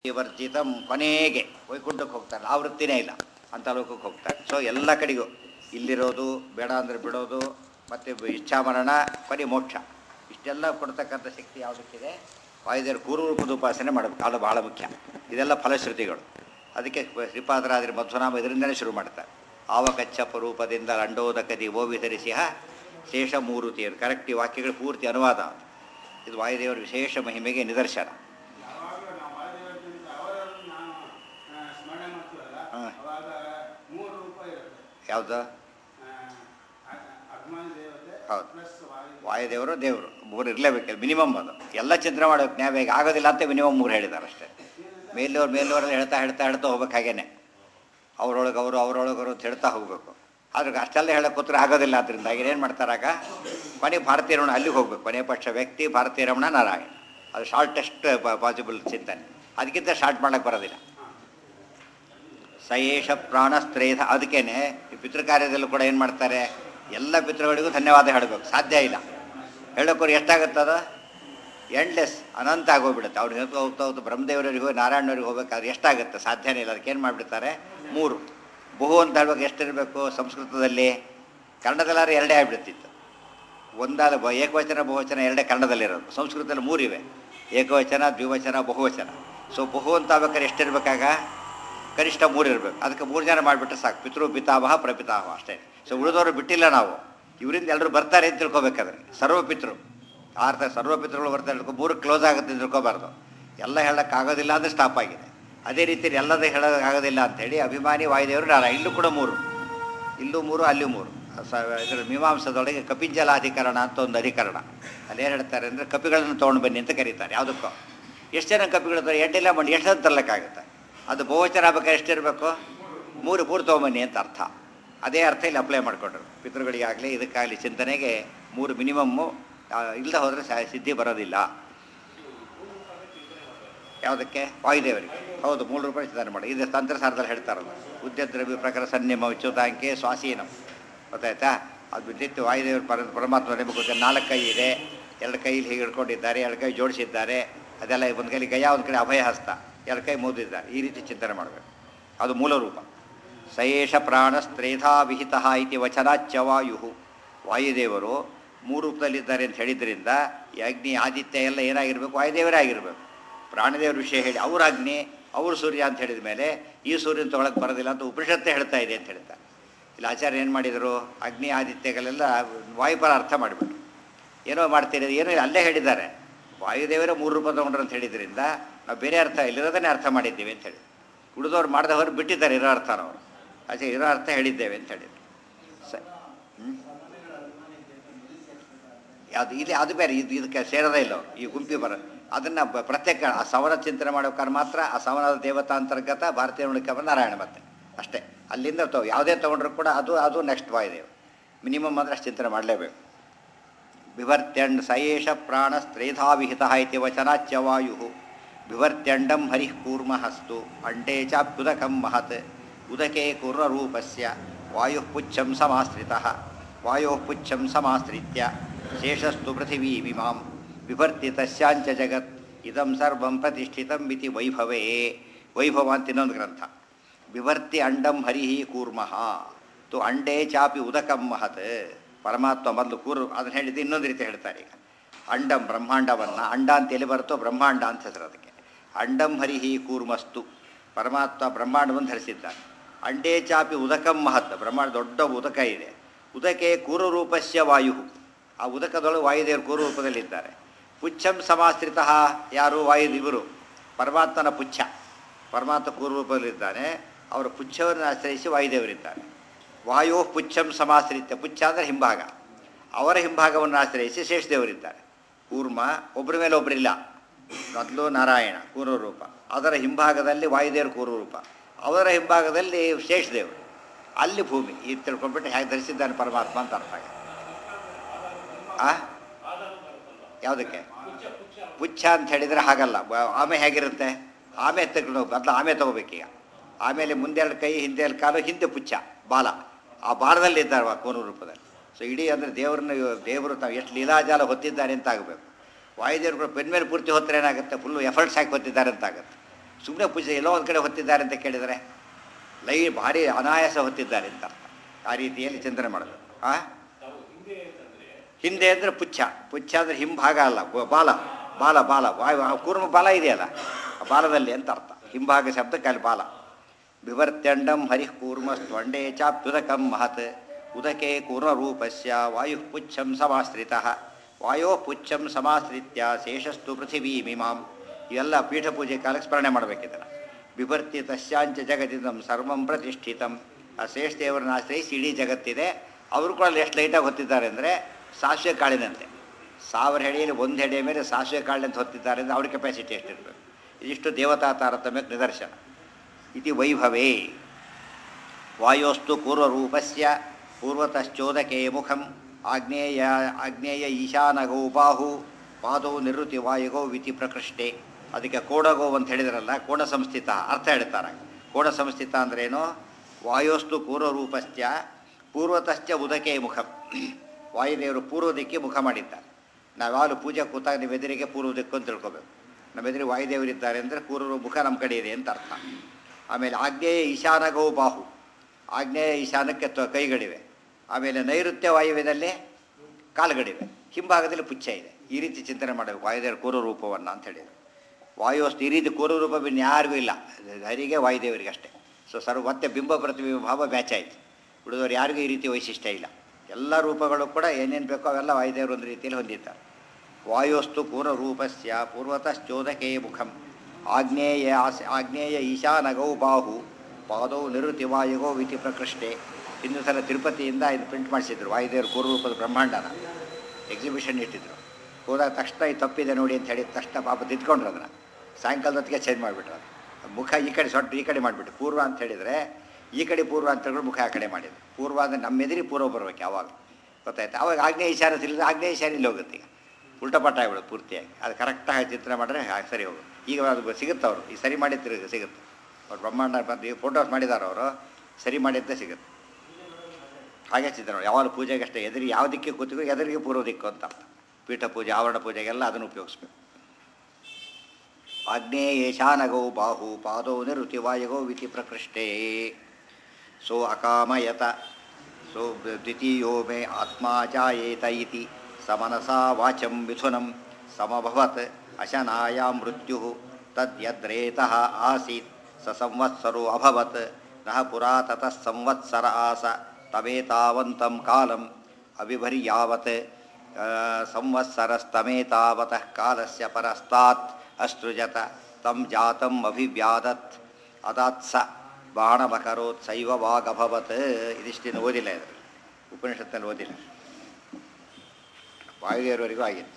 ವರ್ಜಿತಂ ಕೊನೆಗೆ ವೈಕುಂಠಕ್ಕೆ ಹೋಗ್ತಾರೆ ಆ ವೃತ್ತಿನೇ ಇಲ್ಲ ಅಂತ ಲೋಕಕ್ಕೆ ಹೋಗ್ತಾರೆ ಸೊ ಎಲ್ಲ ಕಡೆಗೂ ಇಲ್ಲಿರೋದು ಬೇಡ ಅಂದರೆ ಬಿಡೋದು ಮತ್ತು ಇಚ್ಛಾಮರಣ ಕೊನೆ ಮೋಕ್ಷ ಇಷ್ಟೆಲ್ಲ ಕೊಡ್ತಕ್ಕಂಥ ಶಕ್ತಿ ಯಾವುದಕ್ಕಿದೆ ವಾಯುದೇವರು ಪೂರ್ವರೂಪದ ಉಪಾಸನೆ ಮಾಡಬೇಕು ಅದು ಬಹಳ ಮುಖ್ಯ ಇದೆಲ್ಲ ಫಲಶ್ರುತಿಗಳು ಅದಕ್ಕೆ ಶ್ರೀಪಾದರಾದ್ರೆ ಮಧ್ವನಾಮ ಇದರಿಂದಲೇ ಶುರು ಮಾಡ್ತಾರೆ ಆವಕಚ್ಚಪ ರೂಪದಿಂದ ಲಂಡೋದಕದಿ ಓವಿಧರಿಸಿಹ ಶೇಷ ಮೂರುತಿಯರು ಕರೆಕ್ಟ್ ಈ ವಾಕ್ಯಗಳು ಪೂರ್ತಿ ಅನುವಾದ ಇದು ವಾಯುದೇವರ ವಿಶೇಷ ಮಹಿಮೆಗೆ ನಿದರ್ಶನ ಯಾವಾಗಲೂ ನಾವು ವಾಯುದೇವರಿಂದ ಅವರನ್ನು ನಾನು ಆ, ಸ್ಮರಣೆ ಮಾಡ್ತೀವಲ್ಲ ಹಾ. ಅವಾಗ ಮೂರು ರೂಪ ಇರುತ್ತೆ ಯಾವುದು ಆ, ಅ- ಅಭಿಮಾನಿ ದೇವತೆ ಹೌದು. ಪ್ಲಸ್ ವಾಯುದೇವ ವಾಯುದೇವರು ದೇವರು ಮೂರು ಇರಲೇಬೇಕು ಮಿನಿಮಮ್ ಅದು ಎಲ್ಲ ಚಿಂತನೆ ಮಾಡೋಕೆ ನ್ಯಾಯ ಈಗ ಆಗೋದಿಲ್ಲ ಅಂತ ಮಿನಿಮಮ್ ಮೂರು ಹೇಳಿದ್ದಾರೆ ಅಷ್ಟೇ ಮೇಲೋರು ಮೇಲೋರಲ್ಲಿ ಹೇಳ್ತಾ ಹೇಳ್ತಾ ಹೇಳ್ತಾ ಹೋಗ್ಬೇಕು ಹಾಗೇನೆ ಅವರೊಳಗೆ ಅವರು ಅವರೊಳಗೆ ಅವರು ಅಂತ ಹೇಳ್ತಾ ಹೋಗಬೇಕು ಆದ್ರೆ ಅಷ್ಟೆಲ್ಲ ಹೇಳಕ್ಕೆ ಕೂತ್ರೆ ಆಗೋದಿಲ್ಲ ಅದರಿಂದ ಈಗ ಏನು ಮಾಡ್ತಾರಾಗ ಕೊನೆ ಭಾರತೀಯ ರಮಣ ಅಲ್ಲಿಗೆ ಹೋಗ್ಬೇಕು ಕೊನೆ ಪಕ್ಷ ವ್ಯಕ್ತಿ ಭಾರತೀಯ ರಮಣ ನಾರಾಯಣ ಅದು ಶಾರ್ಟೆಸ್ಟ್ ಪಾಸಿಬಲ್ ಚಿಂತನೆ ಅದಕ್ಕಿಂತ ಶಾರ್ಟ್ ಮಾಡೋಕ್ಕೆ ಬರೋದಿಲ್ಲ ಸಯೇಷ ಪ್ರಾಣಸ್ತ್ರೇಧ ಅದಕ್ಕೇನೆ ಈ ಪಿತೃಕಾರ್ಯದಲ್ಲೂ ಕೂಡ ಏನು ಮಾಡ್ತಾರೆ ಎಲ್ಲ ಪಿತೃಗಳಿಗೂ ಧನ್ಯವಾದ ಹೇಳಬೇಕು ಸಾಧ್ಯ ಇಲ್ಲ ಹೇಳೋಕ್ಕೋರು ಎಷ್ಟಾಗುತ್ತದ ಎಂಡ್ಲೆಸ್ ಅನಂತ ಆಗೋಗ್ಬಿಡುತ್ತೆ ಅವ್ರು ಹೇಳ್ತಾ ಹೋಗ್ತಾ ಹೋಗ್ತಾ ಬ್ರಹ್ಮದೇವರವರಿಗೆ ಹೋಗಿ ನಾರಾಯಣವ್ರಿಗೆ ಹೋಗ್ಬೇಕಾದ್ರೆ ಎಷ್ಟಾಗುತ್ತೆ ಸಾಧ್ಯನೇ ಇಲ್ಲ ಅದಕ್ಕೆ ಏನು ಮಾಡಿಬಿಡ್ತಾರೆ ಮೂರು ಬಹು ಅಂತ ಹೇಳ್ಬೇಕು ಎಷ್ಟಿರಬೇಕು ಸಂಸ್ಕೃತದಲ್ಲಿ ಕನ್ನಡದಲ್ಲಾದ್ರೆ ಎರಡೇ ಆಗಿಬಿಡ್ತಿತ್ತು ಒಂದಾದ ಬ ಏಕವಚನ ಬಹುವಚನ ಎರಡೇ ಕನ್ನಡದಲ್ಲಿರೋದು ಸಂಸ್ಕೃತದಲ್ಲಿ ಮೂರಿವೆ ಏಕವಚನ ದ್ವಿವಚನ ಬಹುವಚನ ಸೊ ಬಹು ಅಂತ ಆಗ್ಬೇಕಾದ್ರೆ ಎಷ್ಟಿರ್ಬೇಕಾಗ ಕನಿಷ್ಠ ಮೂರು ಇರಬೇಕು ಅದಕ್ಕೆ ಮೂರು ಜನ ಮಾಡಿಬಿಟ್ರೆ ಸಾಕು ಪಿತೃ ಪಿತಾಮಹ ಪ್ರಪಿತಾಮಹ ಅಷ್ಟೇ ಸೊ ಉಳಿದವರು ಬಿಟ್ಟಿಲ್ಲ ನಾವು ಇವರಿಂದ ಎಲ್ಲರೂ ಬರ್ತಾರೆ ಅಂತ ತಿಳ್ಕೊಬೇಕಾದ್ರೆ ಸರ್ವಪಿತೃ ಆ ಅರ್ಥ ಸರ್ವಪಿತೃಗಳು ಬರ್ತಾರೆ ತಿಳ್ಕೊ ಮೂರು ಕ್ಲೋಸ್ ಆಗುತ್ತೆ ಅಂತ ತಿಳ್ಕೊಬಾರ್ದು ಎಲ್ಲ ಹೇಳೋಕ್ಕಾಗೋದಿಲ್ಲ ಅಂದರೆ ಸ್ಟಾಪ್ ಆಗಿದೆ ಅದೇ ರೀತಿ ಎಲ್ಲದೇ ಹೇಳೋಕ್ಕಾಗೋದಿಲ್ಲ ಅಂಥೇಳಿ ಅಭಿಮಾನಿ ವಾಯುದೇವರು ನಾರಾಯಣ ಇಲ್ಲೂ ಕೂಡ ಮೂರು ಇಲ್ಲೂ ಮೂರು ಅಲ್ಲೂ ಮೂರು ಸ ಇದರ ಮೀಮಾಂಸದೊಳಗೆ ಕಪಿಂಜಲಾಧಿಕರಣ ಅಂತ ಒಂದು ಅಧಿಕರಣ ಅಲ್ಲಿ ಏನು ಹೇಳ್ತಾರೆ ಅಂದರೆ ಕಪಿಗಳನ್ನು ತೊಗೊಂಡು ಬನ್ನಿ ಅಂತ ಕರೀತಾರೆ ಯಾವುದಕ್ಕೋ ಎಷ್ಟು ಜನ ಕಪಿಗಳು ತ- ಎಡ್ಡೆಲ್ಲ ಮಾಡಿ ಎಷ್ಟು ಅಂತ ತರಲಿಕ್ಕಾಗುತ್ತೆ ಅದು ಬಹುವಚನ ಆಗ್ಬೇಕಾದ್ರೆ ಎಷ್ಟಿರಬೇಕು ಮೂರು ಮೂರು ತೊಗೊಂಬನ್ನಿ ಅಂತ ಅರ್ಥ ಅದೇ ಅರ್ಥ ಇಲ್ಲಿ ಅಪ್ಲೈ ಮಾಡಿಕೊಂಡ್ರು ಪಿತೃಗಳಿಗಾಗಲಿ ಇದಕ್ಕಾಗಲಿ ಚಿಂತನೆಗೆ ಮೂರು ಮಿನಿಮಮ್ಮು ಇಲ್ಲದೆ ಹೋದರೆ ಸ ಸಿದ್ಧಿ ಬರೋದಿಲ್ಲ ಯಾವುದಕ್ಕೆ ವಾಯುದೇವರಿಗೆ ಹೌದು ಮೂರು ರೂಪಾಯಿ ಚಿಂತನೆ ಮಾಡಿ ಇದು ತಂತ್ರಸಾರದಲ್ಲಿ ಹೇಳ್ತಾರಲ್ಲ ಉದ್ಯದ್ರವ್ಯ ಪ್ರಕಾರ ಸನ್ನಿಮ ವಿಚ್ಯುತಾಂಕೆ ಸ್ವಾಸೀನಂ ಗೊತ್ತಾಯ್ತಾ ಅದು ಬಿದ್ದಿತ್ತು ವಾಯುದೇವರು ಪರ ಪರಮಾತ್ಮ ನಿಮಗೆ ಗೊತ್ತಿಲ್ಲ ನಾಲ್ಕು ಕೈ ಇದೆ ಎರಡು ಕೈಲಿ ಹೀಗೆ ಹಿಡ್ಕೊಂಡಿದ್ದಾರೆ ಎರಡು ಕೈ ಜೋಡಿಸಿದ್ದಾರೆ ಅದೆಲ್ಲ ಒಂದು ಕೈಲಿ ಗಯ ಒಂದು ಕಡೆ ಅಭಯ ಹಸ್ತ ಎರಡು ಕೈ ಮುಗಿದಿದ್ದಾರೆ ಈ ರೀತಿ ಚಿಂತನೆ ಮಾಡಬೇಕು ಅದು ಮೂಲ ರೂಪ ಸಯೇಷ ಪ್ರಾಣಸ್ತ್ರೇಧಾ ವಿಹಿತ ಇತಿ ವಚನಾಚ್ಯ ವಾಯು ವಾಯುದೇವರು ಮೂರು ರೂಪದಲ್ಲಿದ್ದಾರೆ ಅಂತ ಹೇಳಿದ್ರಿಂದ ಈ ಅಗ್ನಿ ಆದಿತ್ಯ ಎಲ್ಲ ಏನಾಗಿರ್ಬೇಕು ವಾಯುದೇವರೇ ಆಗಿರಬೇಕು ಪ್ರಾಣದೇವ್ರ ವಿಷಯ ಹೇಳಿ ಅವ್ರ ಅಗ್ನಿ ಅವ್ರ ಸೂರ್ಯ ಅಂತ ಹೇಳಿದ ಮೇಲೆ ಈ ಸೂರ್ಯನ ತೊಗೊಳಕ್ಕೆ ಬರೋದಿಲ್ಲ ಅಂತ ಉಪನಿಷತ್ತೇ ಹೇಳ್ತಾ ಇದೆ ಅಂತ ಹೇಳ್ತಾರೆ ಇಲ್ಲಿ ಆಚಾರ್ಯ ಏನು ಮಾಡಿದರು ಅಗ್ನಿ ಆದಿತ್ಯಗಳೆಲ್ಲ ವಾಯುಪರ ಅರ್ಥ ಮಾಡಿಬಿಟ್ರು ಏನೋ ಮಾಡ್ತೀರಿ ಏನೋ ಇಲ್ಲ, ಅಲ್ಲೇ ಹೇಳಿದ್ದಾರೆ ವಾಯುದೇವರೇ ಮೂರು ರೂಪ ತೊಗೊಂಡ್ರು ಅಂತ ಹೇಳಿದ್ರಿಂದ ನಾವು ಬೇರೆ ಅರ್ಥ ಇಲ್ಲಿರೋದನ್ನೇ ಅರ್ಥ ಮಾಡಿದ್ದೀವಿ ಅಂತ ಹೇಳಿ ಉಳಿದವ್ರು ಮಾಡಿದವರು ಬಿಟ್ಟಿದ್ದಾರೆ ಇರೋ ಅರ್ಥನ ಅವರು ಆಚೆ ಇರೋ ಅರ್ಥ ಹೇಳಿದ್ದೇವೆ ಅಂತ ಹೇಳಿದ್ರು ಸ ಹ್ಞೂ ಯಾವುದು ಇಲ್ಲಿ ಅದು ಬೇರೆ ಇದು ಇದಕ್ಕೆ ಸೇರೋದೇ ಇಲ್ಲ ಅವ್ರು. ಈ ಗುಂಪಿ ಬರ ಅದನ್ನು ಬ- ಪ್ರತ್ಯೇಕ ಆ ಸವನ ಚಿಂತನೆ ಮಾಡೋಕ್ಕಾದ್ರೆ ಮಾತ್ರ ಆ ಸವನದ ದೇವತಾಂತರ್ಗತ ಭಾರತೀಯ ನುಡಿಕ ನಾರಾಯಣ ಮತ್ತೆ ಅಷ್ಟೇ ಅಲ್ಲಿಂದ ತಗೋ ಯಾವುದೇ ತೊಗೊಂಡ್ರು ಕೂಡ ಅದು ಅದು ನೆಕ್ಸ್ಟ್ ವಾಯುದೇವ ಮಿನಿಮಮ್ ಅಂದರೆ ಅಷ್ಟು ಚಿಂತನೆ ಮಾಡಲೇಬೇಕು ಬಿಭರ್ತ್ಯಂಡ್ ಸಯೇಷ ಪ್ರಾಣಸ್ತ್ರೇಧಾವಿಹಿತ ಇತಿ ವಚನಾಚ್ಯ ವಾಯು ಬಿಭರ್ತ್ಯಂಡಂ ಹರಿಃ ಕೂರ್ಮಹಸ್ತು ಅಂಡೇ ಚಾಪ್ಯುದಕಂ ಮಹತ್ ಉದಕೆ ಕೂರ್ಮರೂಪಸ್ಯ ವಾಯುಃ ಪುಚ್ಛಂ ಸಮಾಶ್ರಿತಃ ವಾಯೋಃ ಪುಚ್ಛಂ ಸಮಾಶ್ರಿತ್ಯ ಶೇಷಸ್ತು ಪೃಥಿವೀಮಿಮಾಂ ಬಿಭರ್ತಿ ತಸ್ಯಾಂಚ ಜಗತ್ ಇದಂ ಸರ್ವಂ ಪ್ರತಿಷ್ಠಿತಂ ಇತಿ ವೈಭವೇ ವೈಭವ ಅಂತ ಇನ್ನೊಂದು ಗ್ರಂಥ ಬಿಭರ್ತಿ ಅಂಡಂ ಹರಿಹಿ ಕೂರ್ಮಃ ತು ಅಂಡೇ ಚಾಪಿ ಉದಕಂ ಮಹತ್ ಪರಮಾತ್ಮ ಮೊದಲು ಕೂರು ಅದನ್ನು ಹೇಳಿದ್ದು ಇನ್ನೊಂದು ರೀತಿ ಹೇಳ್ತಾರೆ ಈಗ ಅಂಡಂ ಬ್ರಹ್ಮಾಂಡವನ್ನು ಅಂಡ ಅಂತ ಎಲ್ಲಿ ಬರುತ್ತೋ ಬ್ರಹ್ಮಾಂಡ ಅಂತ ಹೆಸರು ಅದಕ್ಕೆ ಅಂಡಂ ಹರಿಹಿ ಕೂರ್ಮಸ್ತು ಪರಮಾತ್ಮ ಬ್ರಹ್ಮಾಂಡವನ್ನು ಧರಿಸಿದ್ದಾನೆ ಅಂಡೇ ಚಾಪಿ ಉದಕಂ ಮಹತ್ ಬ್ರಹ್ಮಾಂಡ ದೊಡ್ಡ ಉದಕ ಇದೆ ಉದಕೆ ಕೂರುರೂಪಸ್ಯ ವಾಯು ಆ ಉದಕದೊಳಗೆ ವಾಯುದೇವರು ಕೂರು ರೂಪದಲ್ಲಿದ್ದಾರೆ ಪುಚ್ಛಂ ಸಮಾಶ್ರಿತ ಯಾರು ವಾಯು ಇವರು ಪರಮಾತ್ಮನ ಪುಚ್ಛ ಪರಮಾತ್ಮ ಕೂರ್ವರೂಪದಲ್ಲಿದ್ದಾನೆ ಅವರ ಪುಚ್ಛವನ್ನು ಆಶ್ರಯಿಸಿ ವಾಯುದೇವರಿದ್ದಾರೆ ವಾಯೋ ಪುಚ್ಛಂ ಸಮಾಶ್ರಿತ್ಯ ಪುಚ್ಛ ಅಂದರೆ ಹಿಂಭಾಗ ಅವರ ಹಿಂಭಾಗವನ್ನು ಆಶ್ರಯಿಸಿ ಶೇಷದೇವರಿದ್ದಾರೆ ಕೂರ್ಮ ಒಬ್ಬರ ಮೇಲೆ ಒಬ್ಬರಿಲ್ಲ ಮೊದಲು ನಾರಾಯಣ ಕೂರ್ವರೂಪ ಅದರ ಹಿಂಭಾಗದಲ್ಲಿ ವಾಯುದೇವರು ಕೂರ್ವರೂಪ ಅವರ ಹಿಂಭಾಗದಲ್ಲಿ ಶೇಷದೇವರು ಅಲ್ಲಿ ಭೂಮಿ ಈ ತಿಳ್ಕೊಂಡ್ಬಿಟ್ಟು ಹೇಗೆ ಧರಿಸಿದ್ದಾನೆ ಪರಮಾತ್ಮ ಅಂತ ಅರ್ಥ ಆಗುತ್ತೆ ಆ ಯಾವುದಕ್ಕೆ ಪುಚ್ಛ ಅಂತ ಹೇಳಿದರೆ ಹಾಗಲ್ಲ ಬ- ಆಮೆ ಹೇಗಿರುತ್ತೆ ಆಮೆ ತಗೊಂಡು ಮೊದಲು ಆಮೆ ತಗೋಬೇಕೀಗ ಆಮೇಲೆ ಮುಂದೆರಡು ಕೈ ಹಿಂದೆ ಎರಡು ಕಾಲು ಹಿಂದೆ ಪುಚ್ಛ ಬಾಲ ಆ ಬಾಲದಲ್ಲಿ ಇದ್ದಾರೆ ಕೋನು ರೂಪದಲ್ಲಿ ಸೊ ಇಡೀ ಅಂದರೆ ದೇವರನ್ನ ದೇವರು ತಾವು ಎಷ್ಟು ಲೀಲಾಜಾಲ ಹೊತ್ತಿದ್ದಾರೆ ಅಂತ ಆಗಬೇಕು ವಾಯುದೇವರು ಕೂಡ ಪೆನ್ ಮೇಲೆ ಪೂರ್ತಿ ಹೊತ್ತರೆ ಏನಾಗುತ್ತೆ ಫುಲ್ಲು ಎಫರ್ಟ್ಸ್ ಹಾಕಿ ಹೊತ್ತಿದ್ದಾರೆ ಅಂತ ಆಗುತ್ತೆ ಸುಮ್ಮನೆ ಪೂಜೆ ಎಲ್ಲೋ ಒಂದು ಕಡೆ ಹೊತ್ತಿದ್ದಾರೆ ಅಂತ ಕೇಳಿದರೆ ಲೈ ಭಾರಿ ಅನಾಯಾಸ ಹೊತ್ತಿದ್ದಾರೆ ಅಂತ ಅರ್ಥ ಆ ರೀತಿಯಲ್ಲಿ ಚಿಂತನೆ ಮಾಡೋದು ಆ ಹಿಂದೆ ಅಂದರೆ ಪುಚ್ಛ ಪುಚ್ಛ ಅಂದರೆ ಹಿಂಭಾಗ ಅಲ್ಲ ಬ- ಬಾಲ ಬಾಲ ಬಾಲ ವಾಯು ಆ ಕೂರ್ಮ ಬಾಲ ಇದೆಯಲ್ಲ ಆ ಬಾಲದಲ್ಲಿ ಅಂತ ಅರ್ಥ ಹಿಂಭಾಗ ಶಬ್ದಕ್ಕೆ ಅಲ್ಲಿ ಬಾಲ ಬಿವರ್ತ್ಯಂಡಂ ಹರಿಃ ಕೂರ್ಮ ಸ್ತ್ವಂಡೇ ಚಾಪ್ಯುದಕಂ ಮಹತ್ ಉದಕೆ ಕೂರ್ಮರೂಪಸ್ಯ ವಾಯು ಪುಚ್ಛಂ ಸಮಾಶ್ರಿತ ವಾಯೋ ಪುಚ್ಛಂ ಸಮಾಶ್ರಿತ್ಯ ಶೇಷಸ್ತು ಪೃಥಿವೀಮಿಮಾಂ ಇವೆಲ್ಲ ಪೀಠ ಪೂಜೆ ಕಾಲಕ್ಕೆ ಸ್ಮರಣೆ ಮಾಡಬೇಕಿದ್ದನ್ನು ಬಿಭರ್ತಿ ತಸ್ಯಾಂಚ ಜಗತ್ತಿದಂ ಸರ್ವಂ ಪ್ರತಿಷ್ಠಿತಂ ಆ ಶ್ರೇಷ್ಠ ದೇವರನ್ನ ಆಶ್ರಯಿಸಿ ಇಡೀ ಜಗತ್ತಿದೆ ಅವರು ಕೂಡ ಅಲ್ಲಿ ಎಷ್ಟು ಲೈಟಾಗಿ ಹೊತ್ತಿದ್ದಾರೆ ಅಂದರೆ ಸಾಸಿವೆ ಕಾಳಿನಂತೆ ಸಾವಿರ ಹೆಡೆಯಲ್ಲಿ ಒಂದು ಹೆಡೆ ಮೇಲೆ ಸಾಸಿವೆ ಕಾಳಿನಂತೆ ಹೊತ್ತಿದ್ದಾರೆ ಅಂದರೆ ಅವ್ರ ಕೆಪಾಸಿಟಿ ಎಷ್ಟಿರಬೇಕು ಇದಿಷ್ಟು ದೇವತಾ ತಾರತಮ್ಯಕ್ಕೆ ನಿದರ್ಶನ ಇತಿ ವೈಭವೇ ವಾಯೋಸ್ತು ಪೂರ್ವರೂಪಸ್ಯ ಪೂರ್ವತಶ್ಚೋದಕೆ ಮುಖಂ ಆಗ್ನೇಯ ಆಗ್ನೇಯ ಈಶಾನಗೋ ಬಾಹು ಪಾದೋ ನಿವೃತ್ತಿ ವಾಯುಗೋ ವಿತಿ ಪ್ರಕೃಷ್ಟೆ ಅದಕ್ಕೆ ಕೋಡಗೋ ಅಂತ ಹೇಳಿದ್ರಲ್ಲ ಕೋಣ ಸಂಸ್ಥಿತ ಅರ್ಥ ಹೇಳ್ತಾರೆ ಕೋಣ ಸಂಸ್ಥಿತ ಅಂದ್ರೇನು ವಾಯೋಸ್ತು ಪೂರ್ವರೂಪಸ್ಯ ಪೂರ್ವತಶ್ಚ ಉದಕೆ ಮುಖಂ ವಾಯುದೇವರು ಪೂರ್ವ ದಿಕ್ಕಿ ಮುಖ ಮಾಡಿದ್ದಾರೆ ನಾವು ಯಾವಾಗಲೂ ಪೂಜೆ ಕೂತಾಗ ನೀವು ಎದುರಿಗೆ ಪೂರ್ವ ದಿಕ್ಕು ಅಂತ ತಿಳ್ಕೊಬೇಕು ನಮ್ಮ ಎದುರಿಗೆ ವಾಯುದೇವರಿದ್ದಾರೆ ಅಂದರೆ ಪೂರ್ವ ಮುಖ ನಮ್ಮ ಕಡೆ ಇದೆ ಅಂತ ಅರ್ಥ ಆಮೇಲೆ ಆಗ್ನೇಯ ಈಶಾನಗೋ ಬಾಹು ಆಗ್ನೇಯ ಈಶಾನಕ್ಕೆ ತ ಕೈಗಳಿವೆ ಆಮೇಲೆ ನೈಋತ್ಯ ವಾಯುವ್ಯದಲ್ಲಿ ಕಾಲುಗಳಿವೆ ಹಿಂಭಾಗದಲ್ಲಿ ಪುಚ್ಛ ಇದೆ ಈ ರೀತಿ ಚಿಂತನೆ ಮಾಡಬೇಕು ವಾಯುದೇವರ ಕೂರ್ವ ರೂಪವನ್ನು ಅಂತ ಹೇಳಿದರು ವಾಯುವಸ್ತು ಈ ರೀತಿ ಕೂರ್ವ ರೂಪ ಯಾರಿಗೂ ಇಲ್ಲ ಹರಿಗೆ ವಾಯುದೇವರಿಗೆ ಅಷ್ಟೇ ಸೊ ಸರ್ವ ಮತ್ತೆ ಬಿಂಬ ಪ್ರತಿಬಿಂಬ ಭಾವ ಬ್ಯಾಚ್ ಆಯಿತು ಉಳಿದವರು ಯಾರಿಗೂ ಈ ರೀತಿ ವೈಶಿಷ್ಟ್ಯ ಇಲ್ಲ ಎಲ್ಲ ರೂಪಗಳು ಕೂಡ ಏನೇನು ಬೇಕೋ ಅವೆಲ್ಲ ವಾಯುದೇವರು ಒಂದು ರೀತಿಯಲ್ಲಿ ಹೊಂದಿದ್ದಾರೆ ವಾಯೋಸ್ತು ಪೂರ್ವರೂಪಸ್ಯ ಪೂರ್ವತಶ್ಚೋದಕೆ ಮುಖಂ ಆಗ್ನೇಯ ಆಸ್ ಆಗ್ನೇಯ ಈಶಾನಗೌ ಬಾಹು ಪಾದೌ ನಿವೃತ್ತಿ ವಾಯುಗೋ ವಿತಿ ಪ್ರಕೃಷ್ಟೆ ಹಿಂದೂ ಸಲ ತಿರುಪತಿಯಿಂದ ಇದು ಪ್ರಿಂಟ್ ಮಾಡಿಸಿದ್ರು ವಾಯುದೇವರು ಪೂರ್ವರೂಪದ ಬ್ರಹ್ಮಾಂಡನ ಎಕ್ಸಿಬಿಷನ್ ಇಟ್ಟಿದ್ರು ಹೋದಾಗ ತಕ್ಷಣ ಇದು ತಪ್ಪಿದೆ ನೋಡಿ ಅಂತ ಹೇಳಿದ ತಕ್ಷಣ ಪಾಪ ತಿದ್ಕೊಂಡ್ರು ಅದನ್ನು ಸಾಯಂಕಾಲದ ಹೊತ್ತಿಗೆ ಚೇಂಜ್ ಮಾಡಿಬಿಟ್ರು ಅದು ಮುಖ ಈ ಕಡೆ ಸೊಟ್ಟು ಈ ಕಡೆ ಮಾಡಿಬಿಟ್ಟು ಪೂರ್ವ ಅಂತ ಹೇಳಿದರೆ ಈ ಕಡೆ ಪೂರ್ವ ಅಂತ ಹೇಳಿದ್ರು ಮುಖ ಆ ಕಡೆ ಮಾಡಿದ್ರು ಪೂರ್ವ ಅಂದರೆ ನಮ್ಮ ಎದುರಿ ಪೂರ್ವ ಬರ್ಬೇಕು ಯಾವಾಗ ಗೊತ್ತಾಯ್ತು ಅವಾಗ ಆಗ್ನೇಯ ಈಶಾನ ತಿಳಿದ್ರೆ ಆಗ್ನೇಯ ಈಶಾನ ಇಲ್ಲಿ ಹೋಗುತ್ತೆ ಈಗ ಉಲ್ಟಪಟ್ಟ ಆಗ್ಬಿಡೋದು ಪೂರ್ತಿಯಾಗಿ ಅದು ಕರೆಕ್ಟಾಗಿ ಚಿತ್ರ ಮಾಡಿದ್ರೆ ಹಾಗೆ ಸರಿ ಹೋಗುತ್ತೆ ಈಗ ಅದು ಸಿಗುತ್ತೆ ಅವರು ಈ ಸರಿ ಮಾಡಿದ್ರೆ ಸಿಗುತ್ತೆ ಅವ್ರು ಬ್ರಹ್ಮಾಂಡ ಬಂದು ಈಗ ಫೋಟೋಸ್ ಮಾಡಿದ್ದಾರೆ ಅವರು ಸರಿ ಮಾಡಿದ್ದೇ ಸಿಗುತ್ತೆ ಹಾಗೆ ಚಿತ್ರ ಮಾಡಿ ಯಾವಾಗ ಪೂಜೆಗೆ ಅಷ್ಟೇ ಎದುರು ಯಾವ ದಿಕ್ಕಿಗೆ ಕೂತಿಗೂ ಎದುರಿಗೆ ಪೂರ್ವ ದಿಕ್ಕು ಅಂತ ಅರ್ಥ ಪೀಠ ಪೂಜೆ ಆವರಣ ಪೂಜೆಗೆಲ್ಲ ಅದನ್ನು ಉಪಯೋಗಿಸ್ಬೇಕು ಆಗ್ನೇಯೇಶಾನಗೌ ಬಾಹು ಪಾದೋ ನಿರುತಿ ವಾಯುಗೋ ವಿತಿ ಪ್ರಕೃಷ್ಟೇ ಸೋ ಅಕಾಮಯತ ಸೋ ದ್ವಿತೀಯೋ ಮೇ ಆತ್ಮಾ ಜಾಯೇತ ಇತಿ ಸಮನಸಾ ವಾಚಂ ಮಿಥುನಂ ಸಮಭವತ್ ಅಶನಾಯಾಂ ಮೃತ್ಯು ತದ್ಯದ್ರೇತಃ ಆಸೀತ್ ಸ ಸಂವತ್ಸರೋ ಅಭವತ್ ನಃ ಪುರಾ ತತಃ ಸಂವತ್ಸರ ಆಸ ತಮೇತಾವಂತಂ ಕಾಲಂ ಅವಿಭರ್ಯಾವತ್ ಆ, ಸಂವತ್ಸರಸ್ತಮೇತಾವತಃ ಕಾಲಸ್ಯ ಪರಸ್ತಾತ್ ಅಸೃಜತ ತಂ ಜಾತಂ ಅಭಿವ್ಯಾದತ್ ಅದಾತ್ಸ ಬಾಣಮಕರೋತ್ ಸೈವ ವಾಗಭವತ್ ಇದಿಷ್ಟಿನ ಓದಿಲ್ಲ ಇದು ಉಪನಿಷತ್ತಲ್ಲಿ ಓದಿಲ್ಲ ವಾಯುದೇವರವರೆಗೂ ಆಗಿತ್ತು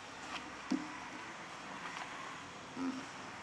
ಹ್ಮ್.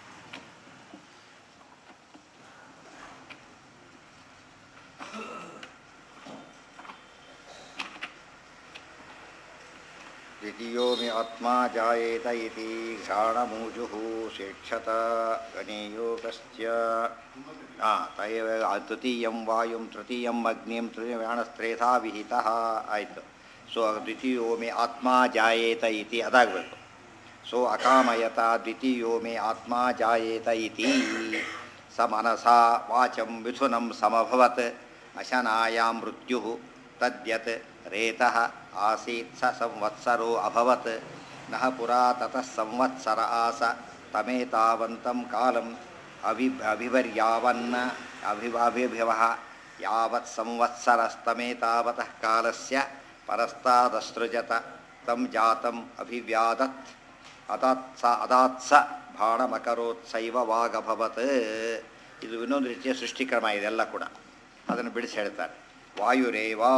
द्वितीयो मे आत्मा जायेत इति घ्राणमूजुः शेक्षत गणेयो कस्य हा तयव तृतीयं वायुं तृतीयम् अग्निं तृतीयव्ಯಾಣಸ್ತ್ರೇಧಾ ವಿಹಿತಃ ಆಯಿತು ಸೊ ದ್ವಿತೀಯೋ ಮೇ ಆತ್ಮ ಜಾಯೇತ ಇತಿ ಅದಾಗಬೇಕು ಸೊ ಅಕಾಮಯತ ದ್ವಿತೀಯೋ ಮೇ ಆತ್ಮ ಜಾಯೇತ ಇತಿ ಸ ಮನಸಾ ವಾಚಂ ಮಿಥುನಂ ಸಮಭವತ್ ಅಶನಾಯಾಂ ಮೃತ್ಯು ತದ್ಯತ್ ರೇತಃ ಆಸೀತ್ ಸ ಸಂವತ್ಸರೋ ಅಭವತ್ ನಃ ಪುರಾ ತತಃ ಸಂವತ್ಸರ ಆಸ ತಮೇತಾವಂತಂ ಕಾಲಂ ಅಭಿ ಅಭಿವರ್ಯಾವನ್ನ ಅಭಿವಾಭಿಭವಃ ಯಾವತ್ ಸಂವತ್ಸರಸ್ತಮೇತಾವತಃ ಕಾಲಸ್ಯ ಪರಸ್ತಾದಸೃಜತ ತಂ ಜಾತಂ ಅಭಿವ್ಯಾದತ್ ಅದಾತ್ಸ ಅದಾತ್ಸ ಬಾಣಮಕರೋತ್ಸೈವ ವಾಗಭವತ್ ಇದು ಇನ್ನೊಂದು ರೀತಿಯ ಸೃಷ್ಟಿಕ್ರಮ ಇದೆಲ್ಲ ಕೂಡ ಅದನ್ನು ಬಿಡಿಸಿ ಹೇಳ್ತಾರೆ ವಾಯುರೇವಾ